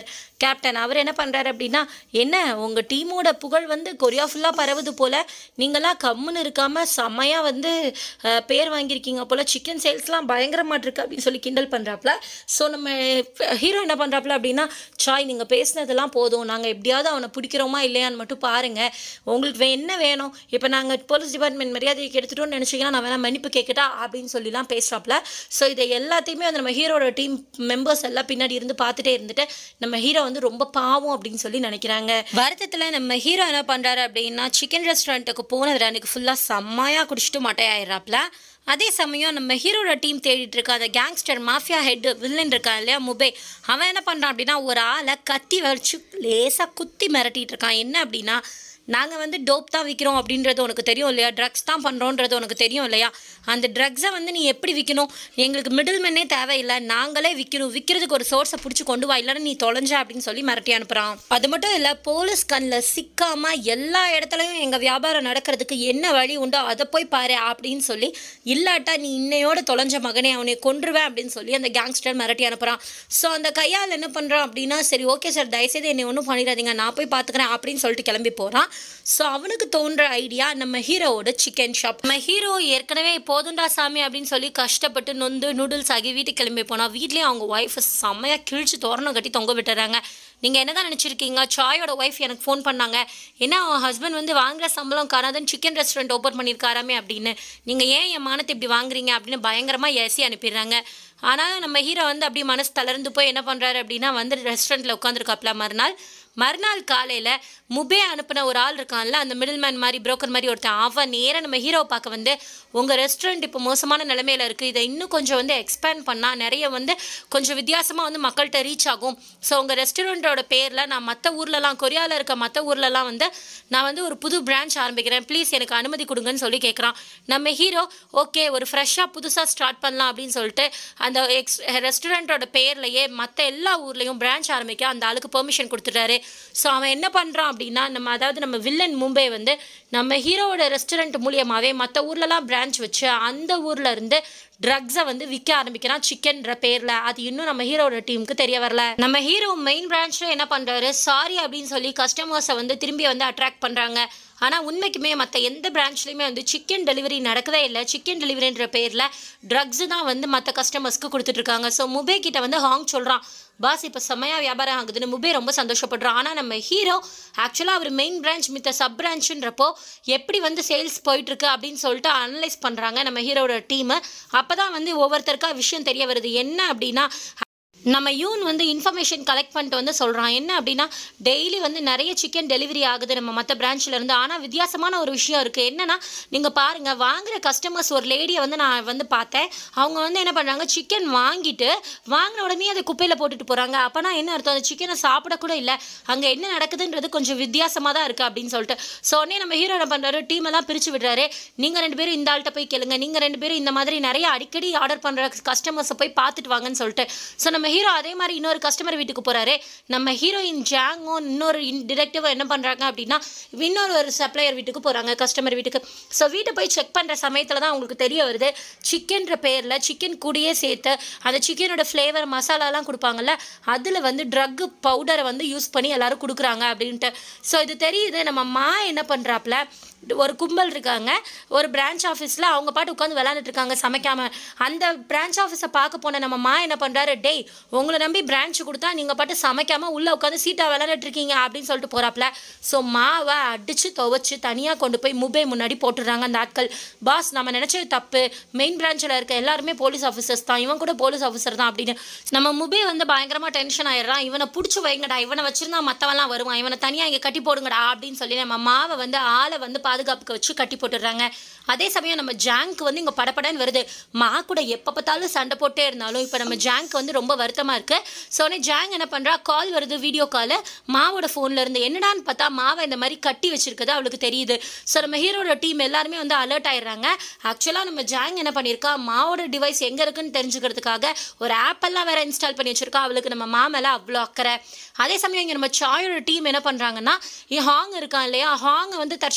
கேப்டன் அவர் என்ன பண்ணுறாரு அப்படின்னா என்ன உங்கள் டீமோட புகழ் வந்து கொரியா ஃபுல்லாக பரவுது போல் நீங்களாம் கம்முன்னு இருக்காமல் செம்மையாக வந்து அஹ், பேர் வாங்கியிருக்கீங்க போல் சிக்கன் சேல்ஸ்லாம் பயங்கரமாக இருக்கு அப்படின்னு சொல்லி கிண்டல் பண்ணுறாப்புல ஸோ நம்ம ஹீரோ என்ன பண்ணுறாப்புல அப்படின்னா சாய் நீங்கள் பேசுனதெல்லாம் போதும் நாங்கள் எப்படியாவது அவனை பிடிக்கிறோமா இல்லையான்னு மட்டும் பாருங்கள் உங்களுக்கு வே- என்ன வேணும் இப்போ நாங்கள் போலீஸ் டிபார்ட்மெண்ட் மரியாதைக்கு எடுத்துட்டோம்னு நினச்சிங்கன்னா நான் வேணா மன்னிப்பு கேட்கட்டா அப்படின்னு சொல்லிலாம் பேசுகிறாப்புல ஸோ இதை எல்லாத்தையுமே வந்து நம்ம ஹீரோட டீம் மெம்பர்ஸ் எல்லாம் பின்னாடி இருந்து பார்த்துட்டே இருந்துட்டு நம்ம ஹீரோ வந்து ரொம்ப பாவம் அப்படின்னு சொல்லி நினைக்கிறாங்க வருத்தத்தில் நம்ம ஹீரோ என்ன பண்ணுறாரு அப்படின்னா சிக்கன் ரெஸ்டாரண்ட்டுக்கு போனது அன்றைக்கு ஃபுல்லாக செம்மையாக குடிச்சிட்டு மட்டையாயிடுறாப்புல அதே சமயம் நம்ம ஹீரோட டீம் தேடிட்டு இருக்க அந்த கேங்ஸ்டர் மாஃபியா ஹெட் வில்லன் இருக்கான் இல்லையா முபே அவன் என்ன பண்ணுறான் அப்படின்னா ஒரு ஆளை கத்தி வச்சு லேசாக குத்தி மிரட்டிட்டு இருக்கான் என்ன அப்படின்னா நாங்கள் வந்து டோப் தான் விற்கிறோம் அப்படின்றது உனக்கு தெரியும் இல்லையா ட்ரக்ஸ் தான் பண்ணுறோன்றது உனக்கு தெரியும் இல்லையா அந்த ட்ரக்ஸை வந்து நீ எப்படி விற்கணும் எங்களுக்கு மிடில் மேனே தேவையில்லை நாங்களே விற்கணும் விற்கிறதுக்கு ஒரு சோர்ஸை பிடிச்சி கொண்டு வா இல்லைன்னா நீ தொலைஞ்ச அப்படின்னு சொல்லி மிரட்டி அனுப்புகிறான் அது மட்டும் இல்லை போலீஸ் கண்ணில் சிக்காமல் எல்லா இடத்துலையும் எங்கள் வியாபாரம் நடக்கிறதுக்கு என்ன வழி உண்டோ அதை போய் பாரு அப்படின்னு சொல்லி இல்லாட்டா நீ இன்னையோட தொலைஞ்ச மகனே அவனை கொன்றுவேன் அப்படின்னு சொல்லி அந்த கேங்ஸ்டர் மிரட்டி அனுப்புகிறான் ஸோ அந்த கையால் என்ன பண்ணுறான் அப்படின்னா சரி ஓகே சார் தயவுசெய்து என்னை ஒன்றும் பண்ணிடாதீங்க நான் போய் பார்த்துக்கிறேன் அப்படின்னு சொல்லிட்டு கிளம்பி போகிறான் ஸோ அவனுக்கு தோன்ற ஐடியா நம்ம ஹீரோவோட சிக்கன் ஷாப் நம்ம ஹீரோ ஏற்கனவே போதுண்டா சாமி அப்படின்னு சொல்லி கஷ்டப்பட்டு நொந்து நூடுல்ஸ் ஆகி வீட்டுக்கு கிளம்பி போனால் வீட்லேயும் அவங்க ஒய்ஃபை செம்மையாக கிழிச்சு தோரணம் கட்டி தொங்க விட்டுறாங்க நீங்கள் என்ன தான் நினச்சிருக்கீங்க சாயோட ஒய்ஃப் எனக்கு ஃபோன் பண்ணாங்க ஏன்னா அவன் ஹஸ்பண்ட் வந்து வாங்குற சம்பளம் காணாதன் சிக்கன் ரெஸ்டாரண்ட் ஓப்பன் பண்ணியிருக்காராமே அப்படின்னு நீங்கள் ஏன் என் மானத்தை இப்படி வாங்குறீங்க அப்படின்னு பயங்கரமாக ஏசி அனுப்பிடுறாங்க ஆனால் நம்ம ஹீரோ வந்து அப்படியே மனசு தளர்ந்து போய் என்ன பண்ணுறாரு அப்படின்னா வந்து ரெஸ்டாரண்ட்டில் உட்காந்துருக்காப்ல மறுநாள் மறுநாள் காலையில் முபே அனுப்பின ஒரு ஆள் இருக்கான்ல அந்த மிடில் மேன் மாதிரி புரோக்கர் மாதிரி ஒருத்தன் அவன் நேராக நம்ம ஹீரோவை பார்க்க வந்து உங்கள் ரெஸ்டாரண்ட் இப்போ மோசமான நிலமையில இருக்குது இதை இன்னும் கொஞ்சம் வந்து எக்ஸ்பேண்ட் பண்ணால் நிறைய வந்து கொஞ்சம் வித்தியாசமாக வந்து மக்கள்கிட்ட ரீச் ஆகும் ஸோ உங்கள் ரெஸ்டாரண்ட்டோட பேரில் நான் மற்ற ஊர்லலாம் கொரியாவில் இருக்க மற்ற ஊர்லலாம் வந்து நான் வந்து ஒரு புது பிரான்ச் ஆரம்பிக்கிறேன் ப்ளீஸ் எனக்கு அனுமதி கொடுங்கன்னு சொல்லி கேட்குறான் நம்ம ஹீரோ ஓகே ஒரு ஃப்ரெஷ்ஷாக புதுசாக ஸ்டார்ட் பண்ணலாம் அப்படின்னு சொல்லிட்டு அந்த எக்ஸ் ரெஸ்டாரண்ட்டோட பேர்லையே மற்ற எல்லா ஊர்லேயும் பிரான்ச் ஆரம்பிக்க அந்த ஆளுக்கு பெர்மிஷன் கொடுத்துட்டாரு ஸோ அவன் என்ன பண்ணுறான் அப்படின்னா நம்ம அதாவது நம்ம வில்லன் மும்பை வந்து நம்ம ஹீரோவோட ரெஸ்டாரண்ட் மூலியமாகவே மற்ற ஊர்லலாம் பிரான்ச் வச்சு அந்த ஊர்ல இருந்து ட்ரக்ஸை வந்து விற்க ஆரம்பிக்கிறான் சிக்கன்ற பேரில் அது இன்னும் நம்ம ஹீரோட டீமுக்கு தெரிய வரல நம்ம ஹீரோ மெயின் பிரான்ச்சில் என்ன பண்ணுறாரு சாரி அப்படின்னு சொல்லி கஸ்டமர்ஸை வந்து திரும்பி வந்து அட்ராக்ட் பண்ணுறாங்க ஆனால் உண்மைக்குமே மற்ற எந்த பிரான்ச்லையுமே வந்து சிக்கன் டெலிவரி நடக்கவே இல்லை சிக்கன் டெலிவரின்ற பேரில் ட்ரக்ஸு தான் வந்து மற்ற கஸ்டமர்ஸ்க்கு கொடுத்துட்ருக்காங்க ஸோ முபே கிட்ட வந்து ஹாங் சொல்கிறான் பாஸ் இப்போ செம்மையாக வியாபாரம் ஆகுதுன்னு முபே ரொம்ப சந்தோஷப்படுறான் ஆனால் நம்ம ஹீரோ ஆக்சுவலாக அவர் மெயின் பிரான்ச் மித்த சப் பிரான்ச்சுன்றப்போ எப்படி வந்து சேல்ஸ் போயிட்டுருக்கு அப்படின்னு சொல்லிட்டு அனலைஸ் பண்ணுறாங்க நம்ம ஹீரோட டீமு அப்போ தான் வந்து ஒவ்வொருத்தருக்கா விஷயம் தெரிய வருது என்ன அப்படின்னா நம்ம யூன் வந்து இன்ஃபர்மேஷன் கலெக்ட் பண்ணிட்டு வந்து சொல்கிறான் என்ன அப்படின்னா டெய்லி வந்து நிறைய சிக்கன் டெலிவரி ஆகுது நம்ம மற்ற பிரான்ச்சில் இருந்து ஆனால் வித்தியாசமான ஒரு விஷயம் இருக்குது என்னன்னா நீங்கள் பாருங்கள் வாங்குற கஸ்டமர்ஸ் ஒரு லேடியை வந்து நான் வந்து பார்த்தேன் அவங்க வந்து என்ன பண்ணுறாங்க சிக்கன் வாங்கிட்டு வாங்கின உடனே அதை குப்பையில் போட்டுட்டு போகிறாங்க அப்போனா என்ன அர்த்தம் அந்த சிக்கனை சாப்பிடக்கூட இல்லை அங்கே என்ன நடக்குதுன்றது கொஞ்சம் வித்தியாசமாக தான் இருக்குது அப்படின்னு சொல்லிட்டு ஸோ உடனே நம்ம ஹீரோ என்ன பண்ணுறாரு டீம் எல்லாம் பிரித்து விடுறாரு நீங்கள் ரெண்டு பேரும் இந்த ஆள்கிட்ட போய் கேளுங்க நீங்கள் ரெண்டு பேரும் இந்த மாதிரி நிறைய அடிக்கடி ஆர்டர் பண்ணுற கஸ்டமர்ஸை போய் பார்த்துட்டு வாங்கன்னு சொல்லிட்டு ஸோ நம்ம ஹீரோ அதே மாதிரி இன்னொரு கஸ்டமர் வீட்டுக்கு போகிறாரு நம்ம ஹீரோயின் ஜாங்கும் இன்னொரு டிடெக்டிவும் என்ன பண்ணுறாங்க அப்படின்னா இன்னொரு ஒரு சப்ளையர் வீட்டுக்கு போகிறாங்க கஸ்டமர் வீட்டுக்கு ஸோ வீட்டை போய் செக் பண்ணுற சமயத்தில் தான் அவங்களுக்கு தெரிய வருது சிக்கன்ற பேரில் சிக்கன் கூடயே சேர்த்து அந்த சிக்கனோட ஃப்ளேவர் மசாலாலாம் கொடுப்பாங்கல்ல அதில் வந்து ட்ரக்கு பவுடரை வந்து யூஸ் பண்ணி எல்லாரும் கொடுக்குறாங்க அப்படின்ட்டு ஸோ இது தெரியுது நம்ம மா என்ன பண்ணுறாப்புல ஒரு கும்பல் இருக்காங்க ஒரு பிரான்ச் ஆஃபீஸில் அவங்க பாட்டு உட்காந்து விளாண்டுட்டு இருக்காங்க சமைக்காம அந்த பிரான்ச் ஆஃபீஸை பார்க்க போன நம்ம மா என்ன பண்ணுறாரு டேய் உங்களை நம்பி பிரான்ச் கொடுத்தா நீங்கள் பாட்டு சமைக்காம உள்ளே உட்காந்து சீட்டாக விளாண்டுட்டு இருக்கீங்க அப்படின்னு சொல்லிட்டு போகிறாப்புல ஸோ மாவை அடித்து துவைச்சு தனியாக கொண்டு போய் முபை முன்னாடி போட்டுடுறாங்க அந்த ஆட்கள் பாஸ் நம்ம நினச்சது தப்பு மெயின் பிரான்ச்சில் இருக்க எல்லாருமே போலீஸ் ஆஃபீஸர்ஸ் தான் இவன் கூட போலீஸ் ஆஃபீஸர் தான் அப்படின்னு நம்ம முபே வந்து பயங்கரமாக டென்ஷன் ஆயிடுறான் இவனை பிடிச்சி வைங்கடா இவனை வச்சிருந்தா மற்றவன்லாம் வருவான் இவனை தனியாக இங்கே கட்டி போடுங்கடா அப்படின்னு சொல்லி நம்ம மாவை வந்து ஆளை வந்து பாதுகாப்புக்கு வச்சு கட்டி போட்டுடுறாங்க அதே சமயம் நம்ம ஜாங்க் வந்து இங்கே படபடன்னு வருது மா கூட எப்போ பார்த்தாலும் சண்டை போட்டே இருந்தாலும் இப்போ நம்ம ஜாங்க் வந்து ரொம்ப வருத்தமாக இருக்கு ஸோ உடனே ஜாங் என்ன பண்ணுறா கால் வருது வீடியோ கால் மாவோட ஃபோனில் இருந்து என்னடான்னு பார்த்தா மாவை இந்த மாதிரி கட்டி வச்சிருக்கிறது அவளுக்கு தெரியுது ஸோ நம்ம ஹீரோட டீம் எல்லாருமே வந்து அலர்ட் ஆயிடுறாங்க ஆக்சுவலாக நம்ம ஜாங் என்ன பண்ணியிருக்கா மாவோட டிவைஸ் எங்கே இருக்குன்னு தெரிஞ்சுக்கிறதுக்காக ஒரு ஆப் எல்லாம் வேற இன்ஸ்டால் பண்ணி வச்சிருக்கா அவளுக்கு நம்ம மா மேலே அவ்வளோ அக்கறை அதே சமயம் இங்கே நம்ம சாயோட டீம் என்ன பண்ணுறாங்கன்னா ஹாங் இருக்கான் இல்லையா ஹாங் வந்து தற்செயலாக வெளியே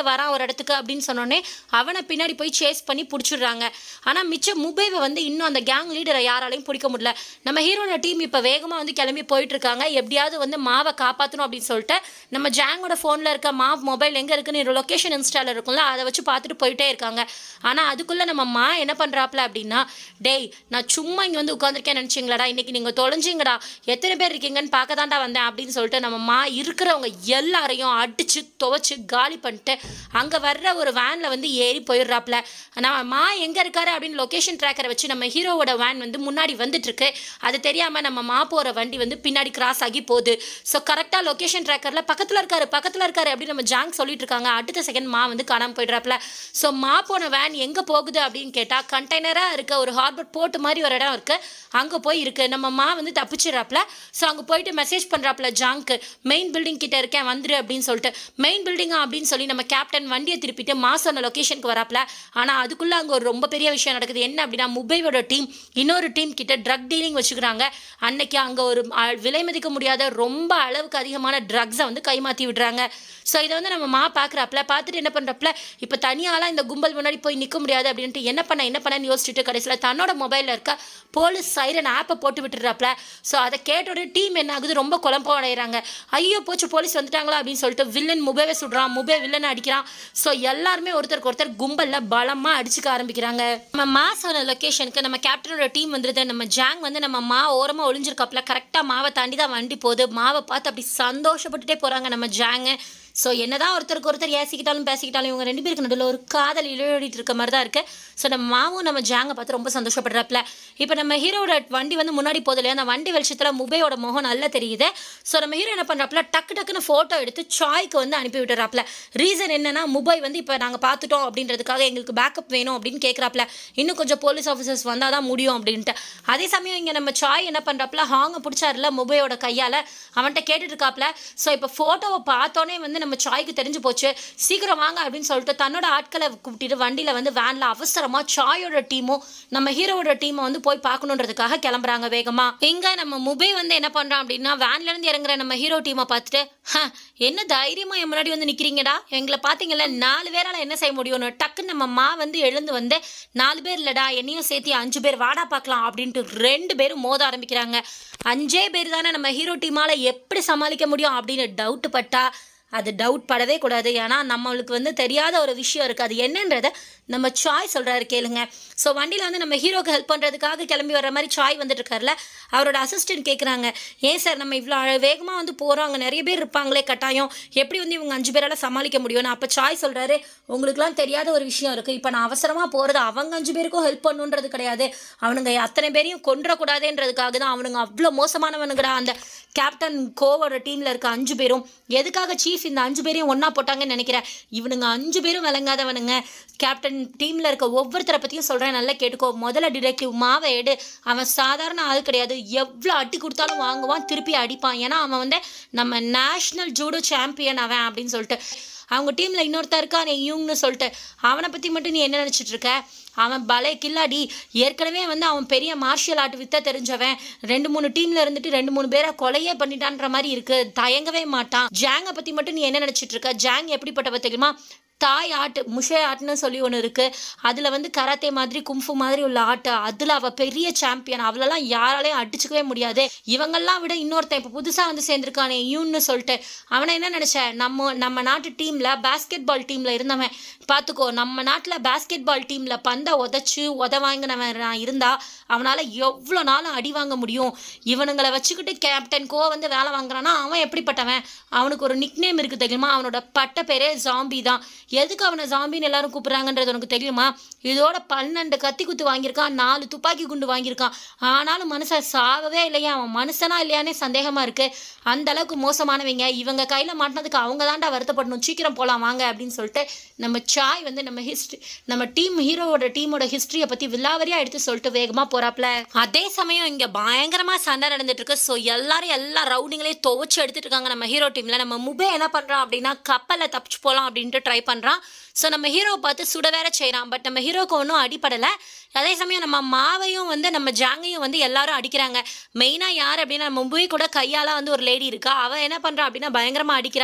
வரான் ஒரு இடத்துக்கு அப்படின்னு சொன்னோடனே அவனை பின்னாடி போய் சேஸ் பண்ணி பிடிச்சிடுறாங்க ஆனால் மிச்ச முபைவை வந்து இன்னும் அந்த கேங் லீடரை யாராலையும் பிடிக்க முடியல நம்ம ஹீரோட டீம் இப்போ வேகமாக வந்து கிளம்பி போயிட்டு இருக்காங்க எப்படியாவது வந்து மாவை காப்பாற்றணும் அப்படின்னு சொல்லிட்டு நம்ம ஜாங்கோட ஃபோனில் இருக்க மாவ் மொபைல் எங்கே இருக்குன்னு லொக்கேஷன் இன்ஸ்டால இருக்கும்ல அதை வச்சு பார்த்துட்டு போயிட்டே இருக்காங்க ஆனால் அதுக்குள்ளே நம்ம மா என்ன பண்ணுறாப்ல அப்படின்னா டேய் நான் சும்மா இங்கே வந்து உட்காந்துருக்கேன் நினச்சிங்களாடா இன்னைக்கு நீங்கள் தொலைஞ்சிங்கடா எத்தனை பேர் இருக்கீங்கன்னு பார்க்க தாண்டா வந்தேன் அப்படின்னு சொல்லிட்டு நம்ம மா இருக்கிறவங்க எல்லாரையும் அடிச்சு துவைச்சு காலி பண்ணிட்டு அங்கே வர்ற ஒரு வேனில் வந்து ஏறி போயிடுறாப்ல நம்ம மா எங்கே இருக்காரு அப்படின்னு லொக்கேஷன் ட்ராக்கரை வச்சு நம்ம ஹீரோவோட வேன் வந்து முன்னாடி வந்துட்டு இருக்கு அது தெரியாமல் நம்ம மா போகிற வண்டி வந்து பின்னாடி கிராஸ் ஆகி போகுது ஸோ கரெக்டாக லொக்கேஷன் ட்ராக்கரில் பக்கத்தில் இருக்காரு பக்கத்தில் இருக்காரு அப்படின்னு நம்ம ஜாங் சொல்லிட்டு இருக்காங்க அடுத்த செகண்ட் மா வந்து காணாமல் போயிடுறாப்ல ஸோ மா போன வேன் எங்கே போகுது அப்படின்னு கேட்டால் கண்டெய்னராக இருக்க ஒரு ஹார்பர் போட்டு மாதிரி ஒரு இடம் இருக்கு அங்கே போய் இருக்கு நம்ம மா வந்து தப்பிச்சிடறாப்ல ஸோ அங்கே போயிட்டு மெசேஜ் பண்ணுறாப்ல ஜாங்க்கு மெயின் பில்டிங் கிட்ட இருக்கேன் வந்துரு அப்படின்னு சொல்லிட்டு மெயின் பில்டிங்கா அப்படின்னு சொல்லி நம்ம கேப்டன் வண்டியை திருப்பிட்டு மா சொன்ன லொக்கேஷனுக்கு வராப்ல ஆனால் அதுக்குள்ளே அங்கே ஒரு ரொம்ப பெரிய விஷயம் நடக்குது என்ன அப்படின்னா மும்பையோட டீம் இன்னொரு டீம் கிட்ட ட்ரக் டீலிங் வச்சுக்கிறாங்க அன்னைக்கு அங்கே ஒரு அ- விலை மதிக்க முடியாத ரொம்ப அளவுக்கு அதிகமான ட்ரக்ஸை வந்து கைமாற்றி விடுறாங்க ஸோ இதை வந்து நம்ம மா பார்க்குறாப்ல பார்த்துட்டு என்ன பண்ணுறப்பல இப்போ தனியாலாம் இந்த கும்பல் முன்னாடி போய் நிற்க முடியாது அப்படின்ட்டு என்ன பண்ண என்ன பண்ணன்னு யோசிச்சுட்டு கடைசியில் தன்னோட மொபைலில் இருக்க போலீஸ் சைரன் ஆப்பை போட்டு விட்டுறாப்ல ஸோ அதை கேட்டோட டீம் என்ன ஆகுது ரொம்ப குழப்பம் அடைகிறாங்க ஐயோ போச்சு போலீஸ் வந்துட்டாங்களா அப்படின்னு சொல்லிட்டு வில்லன் முபேவை சுடுறான் முபே வில்லனை அடிக்கிறான் ஸோ எல்லாருமே ஒருத்தருக்கு ஒருத்தர் கும்பலில் பலமாக அடிச்சுக்க ஆரம்பிக்கிறாங்க நம்ம மா சொன்ன லொக்கேஷனுக்கு நம்ம கேப்டனோட டீம் வந்துருது நம்ம ஜாங் வந்து நம்ம மா ஓரமாக ஒளிஞ்சிருக்காப்ல கரெக்டாக மாவை தாண்டி தான் வண்டி போகுது மாவை பார்த்து அப்படி சந்தோஷப்பட்டுட்டே போகிறாங்க நம்ம ஜாங்கு ஸோ என்னதான் ஒருத்தருக்கு ஒருத்தர் ஏசிக்கிட்டாலும் பேசிக்கிட்டாலும் இவங்க ரெண்டு பேருக்கு நடுவில் ஒரு காதல் இழுவடிட்டு இருக்க மாதிரி தான் இருக்கு ஸோ நம்ம மாவும் நம்ம ஜாங்கை பார்த்து ரொம்ப சந்தோஷப்படுறாப்ல இப்போ நம்ம ஹீரோட வண்டி வந்து முன்னாடி போகுது இல்லையா அந்த வண்டி வெளிச்சத்தில் முபையோட முகம் நல்லா தெரியுது ஸோ நம்ம ஹீரோ என்ன பண்ணுறாப்ல டக்கு டக்குன்னு ஃபோட்டோ எடுத்து சாய்க்கு வந்து அனுப்பி விட்டுறாப்ல ரீசன் என்னன்னா முபை வந்து இப்போ நாங்கள் பார்த்துட்டோம் அப்படின்றதுக்காக எங்களுக்கு பேக்கப் வேணும் அப்படின்னு கேட்குறாப்ல இன்னும் கொஞ்சம் போலீஸ் ஆஃபீஸர்ஸ் வந்தால் தான் முடியும் அப்படின்ட்டு அதே சமயம் இங்கே நம்ம சாய் என்ன பண்ணுறாப்ல ஹாங்கை பிடிச்சாருல முபையோட கையால் அவன்கிட்ட கேட்டுட்டு இருக்காப்ல ஸோ இப்போ ஃபோட்டோவை பார்த்தோன்னே வந்து நம்ம சாய்க்கு தெரிஞ்சு போச்சு சீக்கிரம் வாங்க அப்படின்னு சொல்லிட்டு தன்னோட ஆட்களை கூப்பிட்டு வண்டியில் வந்து வேனில் அவசரமாக சாயோட டீமும் நம்ம ஹீரோவோட டீமை வந்து போய் பார்க்கணுன்றதுக்காக கிளம்புறாங்க வேகமாக இங்கே நம்ம முபை வந்து என்ன பண்ணுறான் அப்படின்னா வேன்லேருந்து இறங்குற நம்ம ஹீரோ டீமை பார்த்துட்டு "ஹ, என்ன தைரியமாக என் முன்னாடி வந்து நிற்கிறீங்கடா எங்களை பார்த்தீங்கல்ல நாலு பேரால் என்ன செய்ய முடியும்னு டக்குன்னு நம்ம மா வந்து எழுந்து வந்து நாலு பேர் இல்லடா என்னையும் சேர்த்து அஞ்சு பேர் வாடா பார்க்கலாம் அப்படின்ட்டு ரெண்டு பேரும் மோத ஆரம்பிக்கிறாங்க அஞ்சே பேர் தானே நம்ம ஹீரோ டீமால் எப்படி சமாளிக்க முடியும் அப்படின்னு டவுட் பட்டா அது டவுட் படவே கூடாது ஏன்னா நம்மளுக்கு வந்து தெரியாத ஒரு விஷயம் இருக்குது அது என்னன்றதை நம்ம சாய் சொல்கிறாரு கேளுங்க ஸோ வண்டியில் வந்து நம்ம ஹீரோக்கு ஹெல்ப் பண்ணுறதுக்காக கிளம்பி வர மாதிரி சாய் வந்துட்டு இருக்காருல அவரோட அசிஸ்டன்ட் கேட்குறாங்க ஏன் சார் நம்ம இவ்வளோ வேகமாக வந்து போகிறோம் அங்கே நிறைய பேர் இருப்பாங்களே கட்டாயம் எப்படி வந்து இவங்க அஞ்சு பேரால் சமாளிக்க முடியும்னு அப்போ சாய் சொல்கிறாரு உங்களுக்குலாம் தெரியாத ஒரு விஷயம் இருக்குது இப்போ நான் அவசரமாக போகிறது அவங்க அஞ்சு பேருக்கும் ஹெல்ப் பண்ணுன்றது கிடையாது அவனுங்க அத்தனை பேரையும் கொன்றக்கூடாதுன்றதுக்காக தான் அவனுங்க அவ்வளோ மோசமானவனுங்கடா அந்த கேப்டன் கோவோட டீமில் இருக்க அஞ்சு பேரும் எதுக்காக சீஃப் இந்த அஞ்சு பேரையும் ஒன்றா போட்டாங்கன்னு நினைக்கிறேன் இவனுங்க அஞ்சு பேரும் விளங்காதவனுங்க கேப்டன் டீமில் இருக்க ஒவ்வொருத்தரை பற்றியும் சொல்கிறேன் நல்லா கேட்டுக்கோ முதல்ல டிடெக்டிவ் மாவை எடு அவன் சாதாரண ஆள் கிடையாது எவ்வளோ அடி கொடுத்தாலும் வாங்குவான் திருப்பி அடிப்பான் ஏன்னா அவன் வந்து நம்ம நேஷ்னல் ஜூடோ சாம்பியன் அவன் அப்படின்னு சொல்லிட்டு அவங்க டீமில் இன்னொருத்தன் இருக்கான் யூங்னு சொல்லிட்டு அவனை பற்றி மட்டும் நீ என்ன நினச்சிட்டு இருக்க அவன் பலே கில்லாடி ஏற்கனவே வந்து அவன் பெரிய மார்ஷியல் ஆர்ட் வித்த தெரிஞ்சவன் ரெண்டு மூணு டீம்ல இருந்துட்டு ரெண்டு மூணு பேரை கொலையே பண்ணிட்டான்ற மாதிரி இருக்கு தயங்கவே மாட்டான் ஜாங்கை பத்தி மட்டும் நீ என்ன நினைச்சிட்டு இருக்க ஜாங் எப்படிப்பட்டவ தெரியுமா தாய் ஆட்டு முஷே ஆட்டுன்னு சொல்லி ஒன்று இருக்குது அதில் வந்து கராத்தே மாதிரி கும்ஃபு மாதிரி உள்ள ஆட்டு அதில் அவள் பெரிய சாம்பியன் அவளெல்லாம் யாராலையும் அடிச்சுக்கவே முடியாது இவங்கெல்லாம் விட இன்னொருத்தன் இப்போ புதுசாக வந்து சேர்ந்துருக்கானே யூன்னு சொல்லிட்டு அவனை என்ன நினச்ச நம்ம நம்ம நாட்டு டீமில் பாஸ்கெட் பால் டீமில் இருந்தவன் பார்த்துக்கோ நம்ம நாட்டில் பாஸ்கெட் பால் டீமில் பந்தை உதச்சு உத வாங்கினவன் நான் இருந்தா அவனால் எவ்வளோ நாளும் அடி வாங்க முடியும் இவனுங்களை வச்சுக்கிட்டு கேப்டன் கோ வந்து வேலை வாங்குறான்னா அவன் எப்படிப்பட்டவன் அவனுக்கு ஒரு நிக்நேம் இருக்குது தெரியுமா அவனோட பட்ட பேரே ஜாம்பி தான் எதுக்கு அவனை ஜாம்பின்னு எல்லாரும் கூப்பிட்றாங்கன்றது உனக்கு தெரியுமா இதோட பன்னெண்டு கத்தி குத்து வாங்கியிருக்கான் நாலு துப்பாக்கி குண்டு வாங்கியிருக்கான் ஆனாலும் மனுஷன் சாகவே இல்லையா அவன் மனுஷனா இல்லையானே சந்தேகமாக இருக்கு அந்த அளவுக்கு மோசமானவங்க இவங்க கையில் மாட்டினதுக்கு அவங்க தான்டா வருத்தப்படணும் சீக்கிரம் போகலாம் வாங்க அப்படின்னு சொல்லிட்டு நம்ம சாய் வந்து நம்ம ஹிஸ்ட்ரி நம்ம டீம் ஹீரோவோட டீமோட ஹிஸ்ட்ரியை பற்றி விலாவரியாக எடுத்து சொல்லிட்டு வேகமாக போகிறாப்ல அதே சமயம் இங்கே பயங்கரமாக சண்டை நடந்துட்டு இருக்கு ஸோ எல்லாரும் எல்லா ரவுடிங்களையும் துவச்சி எடுத்துட்டு இருக்காங்க நம்ம ஹீரோ டீமில் நம்ம முபே என்ன பண்ணுறான் அப்படின்னா கப்பலில் தப்பிச்சு போகலாம் அப்படின்ட்டு ட்ரை பண்ணுறான் ஸோ நம்ம ஹீரோவை பார்த்து சுட வேற செய்கிறான் பட் நம்ம ஹீரோக்கு ஒன்றும் அடிப்படலை அதே சமயம் நம்ம மாவையும் வந்து நம்ம ஜாங்கையும் வந்து எல்லாரும் அடிக்கிறாங்க மெயினாக யார் அப்படின்னா நம்ம மும்பை கூட கையால் வந்து ஒரு லேடி இருக்கா அவள் என்ன பண்ணுறா அப்படின்னா பயங்கரமாக அடிக்கிறா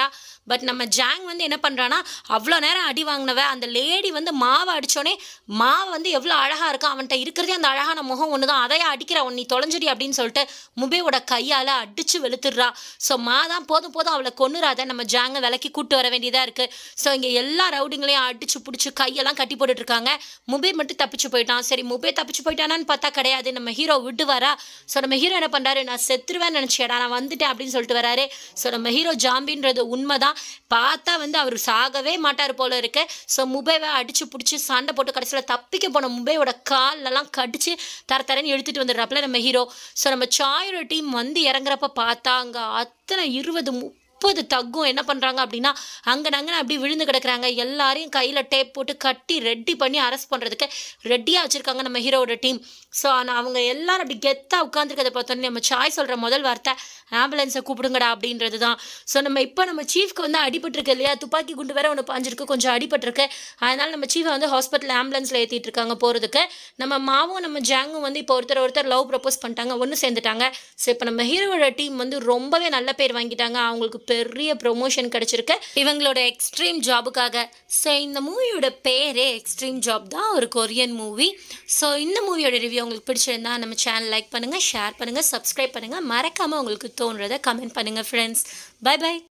பட் நம்ம ஜாங் வந்து என்ன பண்ணுறான்னா அவ்வளோ நேரம் அடி வாங்கினவ அந்த லேடி வந்து மாவை அடித்தோடனே மாவு வந்து எவ்வளோ அழகாக இருக்கும் அவன்கிட்ட இருக்கிறதே அந்த அழகான முகம் ஒன்று தான் அதையே அடிக்கிற நீ தொலைஞ்சிடி அப்படின்னு சொல்லிட்டு முபேவோட கையால் அடித்து வெளுத்துடுறா ஸோ மா தான் போதும் போதும் அவளை கொன்னுறாத நம்ம ஜாங்கை விலக்கி கூட்டு வர வேண்டியதாக இருக்குது ஸோ இங்கே எல்லா ரவுடிங்களையும் அடிச்சு பிடிச்சி கையெல்லாம் கட்டி போட்டுட்டு இருக்காங்க முபே மட்டும் தப்பிச்சு போயிட்டான் சரி முபே தப்பிச்சு போயிட்டானான்னு பார்த்தா கிடையாது நம்ம ஹீரோ விடுவாரா ஸோ நம்ம ஹீரோ என்ன பண்ணுறாரு நான் செத்துருவேன்னு நினச்சேடா நான் வந்துட்டேன் அப்படின்னு சொல்லிட்டு வராரு ஸோ நம்ம ஹீரோ ஜாம்பின்றது உண்மைதான் பார்த்தா வந்து அவர் சாகவே மாட்டார் போல இருக்கு ஸோ முபேவை அடிச்சு பிடிச்சி சண்டை போட்டு கடைசியில் தப்பிக்க போன முபேவோட கால்லலாம் கடிச்சு தர தரன்னு எடுத்துட்டு வந்துடுறாப்புல நம்ம ஹீரோ ஸோ நம்ம சாயோட டீம் வந்து இறங்குறப்ப பார்த்தா அங்கே அத்தனை இருபது முப்பது தக்கும் என்ன பண்ணுறாங்க அப்படின்னா அங்கே நாங்கள் அப்படி விழுந்து கிடக்குறாங்க எல்லாரையும் கையில் டேப் போட்டு கட்டி ரெடி பண்ணி அரெஸ்ட் பண்ணுறதுக்கு ரெடியாக வச்சுருக்காங்க நம்ம ஹீரோவோட டீம் ஸோ ஆனால் அவங்க எல்லாரும் அப்படி கெத்தாக உட்காந்துருக்கதை பார்த்தோன்னே நம்ம சாய் சொல்கிற முதல் வார்த்தை ஆம்புலன்ஸை கூப்பிடுங்கடா அப்படின்றது தான் ஸோ நம்ம இப்போ நம்ம சீஃப்க்கு வந்து அடிபட்டிருக்கு இல்லையா துப்பாக்கி குண்டு வேற ஒன்று பாஞ்சிருக்கு கொஞ்சம் அடிபட்டிருக்கு அதனால் நம்ம சீஃபை வந்து ஹாஸ்பிட்டல் ஆம்புலன்ஸில் ஏற்றிட்டு இருக்காங்க போகிறதுக்கு நம்ம மாவும் நம்ம ஜாங்கும் வந்து இப்போ ஒருத்தர் ஒருத்தர் லவ் ப்ரப்போஸ் பண்ணிட்டாங்க ஒன்று சேர்ந்துட்டாங்க ஸோ இப்போ நம்ம ஹீரோவோட டீம் வந்து ரொம்பவே நல்ல பேர் வாங்கிட்டாங்க அவங்களுக்கு பெரிய ப்ரொமோஷன் கிடச்சிருக்கு இவங்களோட எக்ஸ்ட்ரீம் ஜாபுக்காக ஸோ இந்த மூவியோட பேரே எக்ஸ்ட்ரீம் ஜாப் தான் ஒரு கொரியன் மூவி ஸோ இந்த மூவியோட ரிவ்யூ உங்களுக்கு பிடிச்சிருந்தா நம்ம சேனல் லைக் பண்ணுங்கள் ஷேர் பண்ணுங்கள் சப்ஸ்கிரைப் பண்ணுங்கள் மறக்காமல் உங்களுக்கு தோன்றதை கமெண்ட் பண்ணுங்கள் ஃப்ரெண்ட்ஸ் பை பை